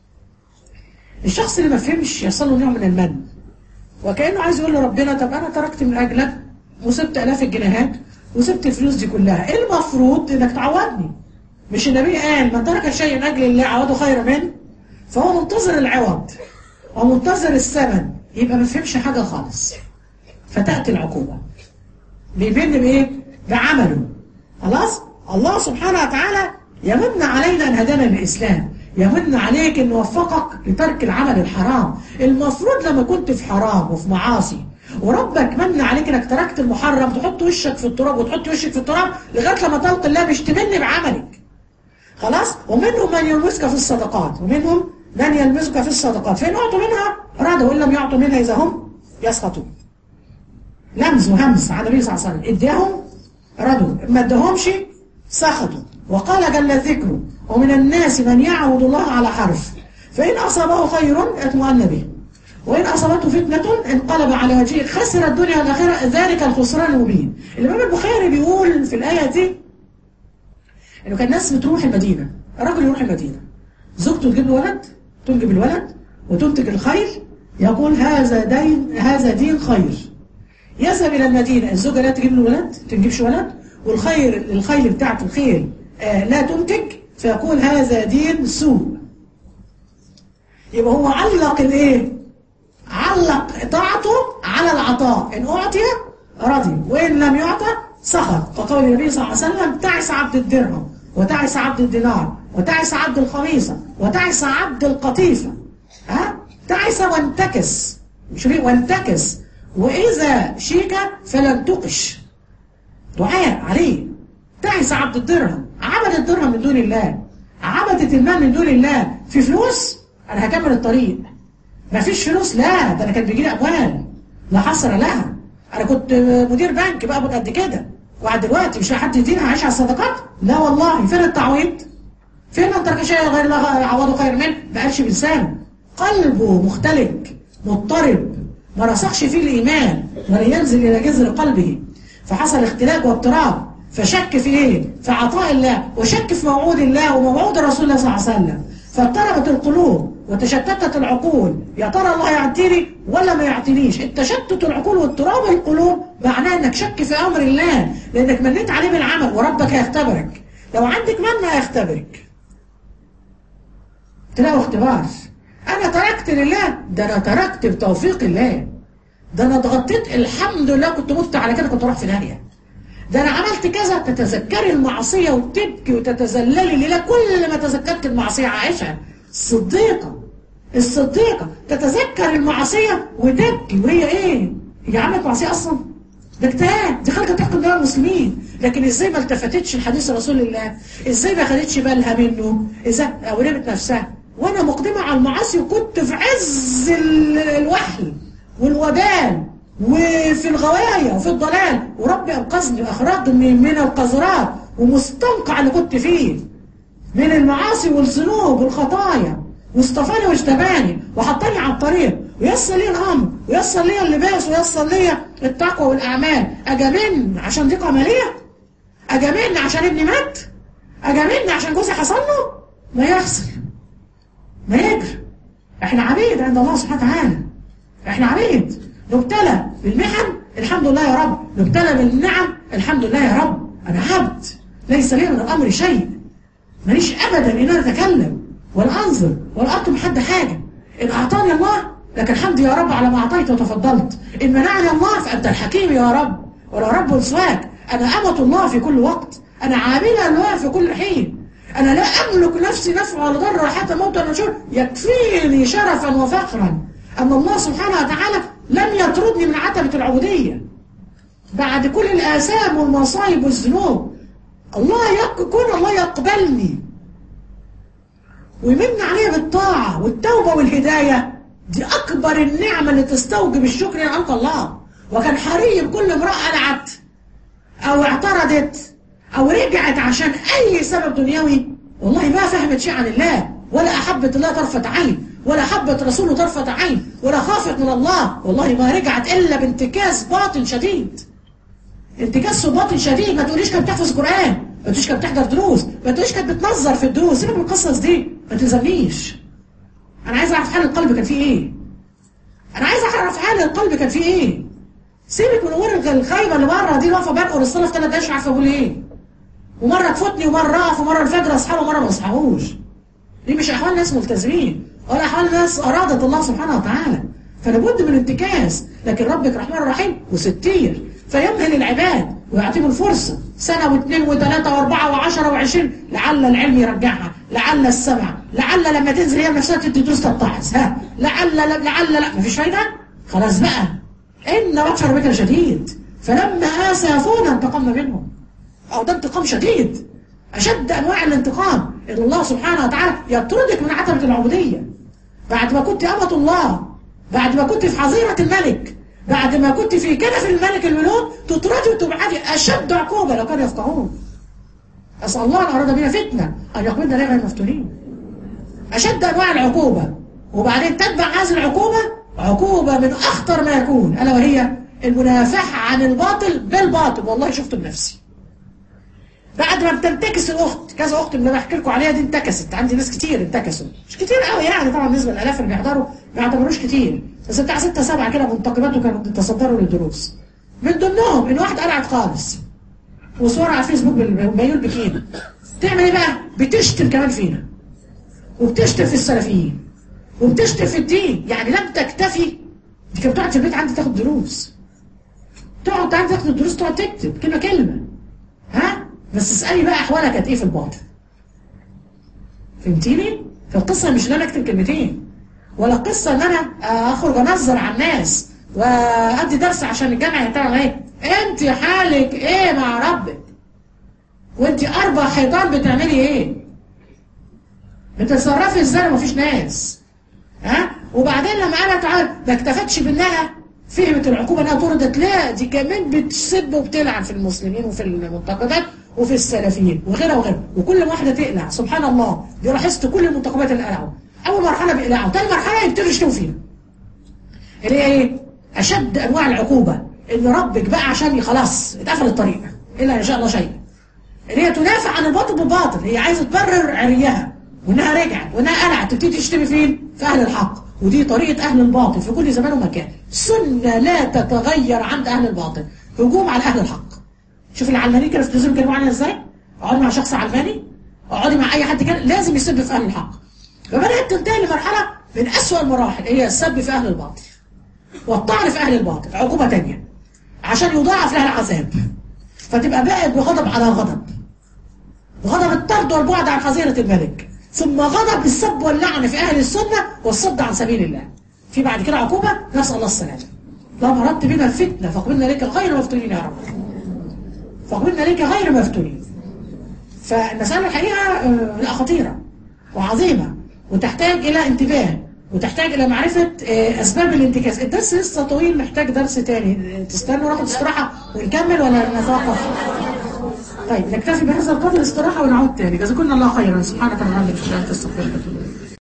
الشخص اللي ما فهمش يحصل له نوع من المن وكأنه عايز يقول لربنا طب أنا تركت من أجلك وسبت آلاف الجنيهات وسبت الفلوس دي كلها إيه المفروض إنك تعوضني مش النبي قال من ترك شيء من أجل الله عوضه خير منه فهو منتظر العوض ومنتظر الثمن يبقى ما فهمش حاجة خالص فتأتي العقوبة بيبين بإيه؟ بعمله خلاص الله سبحانه وتعالى يمن علينا أن هدانا للإسلام يمن عليك أن وفقك لترك العمل الحرام المفروض لما كنت في حرام وفي معاصي وربك من عليك انك تركت المحرم تحط وشك في التراب وتحط وشك في التراب لغايه لما تلقى الله مش تمن بعملك خلاص ومنهم من يلمسك في الصدقات ومنهم من يلمسك في الصدقات فإن أعطوا منها رضوا وإن لم يعطوا منها إذا هم يسخطون لمز وهمس على النبي صلى الله عليه وسلم اديهم رضوا ما ادهمش سخطوا وقال جل ذكره ومن الناس من يعبد الله على حرف فإن أصابه خير اطمأن به وإن أصابته فتنة انقلب على وجهه خسر الدنيا والآخرة ذلك الخسران المبين الإمام البخاري بيقول في الآية دي إنه كان الناس بتروح المدينة الرجل يروح المدينة زوجته تجيب له ولد تنجب الولد وتنتج الخير يقول هذا دين هذا دين خير يذهب إلى المدينة الزوجة لا تجيب له ولد تنجبش ولد والخير الخيل بتاعت الخيل آه لا تنتج فيقول هذا دين سوء يبقى هو علق الايه علق طاعته على العطاء ان اعطي رضي وان لم يعطى سخط فقول النبي صلى الله عليه وسلم تعس عبد الدرهم وتعس عبد الدينار وتعس عبد الخميصة وتعس عبد القطيفة ها تعس وانتكس شوفي وانتكس واذا شيك فلن تقش دعاء عليه تعس عبد الدرهم عبد الدرهم من دون الله عبدت المال من دون الله في فلوس انا هكمل الطريق ما فيش فلوس لا ده انا كان بيجي لي اموال لا حصر لها انا كنت مدير بنك بقى قد كده وبعد دلوقتي مش حد يديني هعيش على الصدقات لا والله فين التعويض فين من ترك شيء غير الله عوضه خير منه ما قالش بلسانه قلبه مختلق مضطرب ما رسخش فيه الايمان ولا ينزل الى جذر قلبه فحصل اختلاق واضطراب فشك في ايه في عطاء الله وشك في موعود الله وموعود رسول الله صلى الله عليه وسلم فاضطربت القلوب وتشتتت العقول يا ترى الله يعطيني ولا ما يعطينيش التشتت العقول واضطراب القلوب معناه انك شك في امر الله لانك منيت عليه بالعمل وربك هيختبرك لو عندك من هيختبرك تلاقوا اختبار انا تركت لله ده انا تركت بتوفيق الله ده انا اتغطيت الحمد لله كنت مت على كده كنت اروح في داهيه ده انا عملت كذا تتذكري المعصيه وتبكي وتتذللي لله كل ما تذكرت المعصيه عائشه الصديقه الصديقه تتذكر المعصيه وتبكي وهي ايه؟ هي عملت معصيه اصلا؟ ده اجتهاد دي خارجه تحكم دول المسلمين لكن ازاي ما التفتتش لحديث رسول الله ازاي ما خدتش بالها منه ازاي او رمت نفسها وانا مقدمه على المعاصي وكنت في عز ال- الوحل والوبال وفي الغوايه وفي الضلال وربي انقذني واخرجني من القذرات ومستنقع اللي كنت فيه من المعاصي والذنوب والخطايا واصطفاني واجتباني وحطني على الطريق ويسر لي الامر ويسر لي اللباس ويسر لي التقوى والاعمال اجاملني عشان ضيق عمليه اجاملني عشان ابني مات اجاملني عشان جوزي حصل له ما يحصل ما يجري احنا عبيد عند الله سبحانه وتعالى احنا عبيد نبتلى بالمحن الحمد لله يا رب نبتلى بالنعم الحمد لله يا رب انا عبد ليس لي من الامر شيء ماليش ابدا ان انا اتكلم ولا انظر ولا اطلب حد حاجه ان اعطاني الله لك الحمد يا رب على ما اعطيت وتفضلت ان منعني الله فانت الحكيم يا رب ولا رب سواك انا امه الله في كل وقت انا عامله الله في كل حين انا لا املك نفسي نفع ولا ضر حتى موت ولا نشور يكفيني شرفا وفخرا ان الله سبحانه وتعالى لم يطردني من عتبه العبوديه بعد كل الآثام والمصايب والذنوب الله يك... كون الله يقبلني ويمن عليا بالطاعة والتوبة والهداية دي أكبر النعمة اللي تستوجب الشكر أن ألقى الله وكان حري بكل امرأة قلعت أو اعترضت أو رجعت عشان أي سبب دنيوي والله ما فهمت شيء عن الله ولا أحبت الله طرفة عين ولا حبت رسوله طرفة عين ولا خافت من الله والله ما رجعت إلا بانتكاس باطن شديد انتكاس باطن شديد ما تقوليش كانت بتحفظ قرآن ما تقوليش كانت بتحضر دروس ما تقوليش كانت بتنظر في الدروس سيبك من القصص دي ما تلزمنيش انا عايز اعرف حال القلب كان فيه ايه انا عايز اعرف حال القلب كان فيه ايه سيبك من الامور الخايبه اللي بره دي واقفه بنقر الصلاه في ثلاث دقايق مش عارفه اقول ايه ومره تفوتني ومره اقف ومره الفجر اصحى ومره ما اصحاهوش دي مش احوال ناس ملتزمين ولا احوال ناس ارادت الله سبحانه وتعالى فلابد من انتكاس لكن ربك رحمن رحيم وستير فيمهل العباد ويعطيهم الفرصة سنة واثنين وثلاثة واربعة وعشرة وعشرين لعل العلم يرجعها لعل السمع لعل لما تنزل هي نفسها تدي دروس تتعظ ها لعل لعل, لعل لا مفيش فايدة خلاص بقى إن بطش ربك شديد فلما آسفونا انتقمنا منهم أو ده انتقام شديد أشد أنواع الانتقام إن الله سبحانه وتعالى يطردك من عتبة العبودية بعد ما كنت أمة الله بعد ما كنت في حظيرة الملك بعد ما كنت في كنف الملك الملوك تطردي وتبعدي أشد عقوبة لو كانوا يفقهون أسأل الله أن أراد بنا فتنة أن يقبلنا ليه غير مفتونين أشد أنواع العقوبة وبعدين تتبع هذه العقوبة عقوبة من أخطر ما يكون ألا وهي المنافحة عن الباطل بالباطل والله شفته بنفسي بعد ما بتنتكس الاخت كذا اخت اللي بحكي لكم عليها دي انتكست عندي ناس كتير انتكسوا مش كتير قوي يعني طبعا بالنسبه للالاف اللي بيحضروا ما يعتبروش كتير بس بتاع ستة سبعة كده منتقبات وكانوا بيتصدروا للدروس من ضمنهم ان واحد قلعت خالص وصورها على الفيسبوك بالمايول بكينا تعمل ايه بقى؟ بتشتم كمان فينا وبتشتم في السلفيين وبتشتم في الدين يعني لم تكتفي دي كانت بتقعد في البيت عندي تاخد دروس تقعد عندي تاخد الدروس تقعد تكتب كلمه كلمه ها بس اسالي بقى احوالها كانت ايه في الباطن فهمتيني فالقصه مش ان انا اكتب كلمتين ولا قصه ان انا اخرج انظر على الناس وادي درس عشان الجامعه يتابع ايه انت حالك ايه مع ربك وانت اربع حيطان بتعملي ايه بتتصرفي ازاي لو مفيش ناس ها وبعدين لما انا تعال ما اكتفتش بانها فهمت العقوبه انها طردت لا دي كمان بتسب وبتلعن في المسلمين وفي المنتقدات وفي السلفيين وغيرها وغيرها وكل واحده تقلع سبحان الله دي لاحظت كل المنتقبات اللي قلعوا اول مرحله بيقلعوا تاني مرحله يبتدوا يشتموا فينا اللي هي ايه اشد انواع العقوبه ان ربك بقى عشان خلاص اتقفل الطريق الا ان شاء الله شيء اللي هي تدافع عن الباطل بالباطل هي عايزه تبرر عريها وانها رجعت وانها قلعت تبتدي تشتمي فين في اهل الحق ودي طريقه اهل الباطل في كل زمان ومكان سنه لا تتغير عند اهل الباطل هجوم على اهل الحق شوف العلمانيين كانوا في التلفزيون كانوا عنها ازاي اقعدي مع شخص علماني اقعدي مع اي حد كان لازم يسب في اهل الحق فبدات تنتهي لمرحله من أسوأ المراحل هي السب في أهل الباطل والطعن في أهل الباطل عقوبة تانية عشان يضاعف لها العذاب فتبقى بقت بغضب على غضب غضب الطرد والبعد عن حظيرة الملك ثم غضب السب واللعن في أهل السنة والصد عن سبيل الله في بعد كده عقوبة نسأل الله السلامة اللهم أردت بنا الفتنة فاقبلنا لك غير مفتونين يا رب فاقبلنا لك غير مفتونين فالمسألة الحقيقة آه، لا خطيرة وعظيمة وتحتاج إلى انتباه وتحتاج إلى معرفة آه، أسباب الانتكاس الدرس لسه طويل محتاج درس تاني آه، تستنوا ناخد استراحة ونكمل ولا نتوقف طيب نكتفي بهذا القدر استراحة ونعود تاني جزاكم الله خيرا سبحانك اللهم وبحمدك اشهد ان لا اله الا انت استغفرك واتوب اليك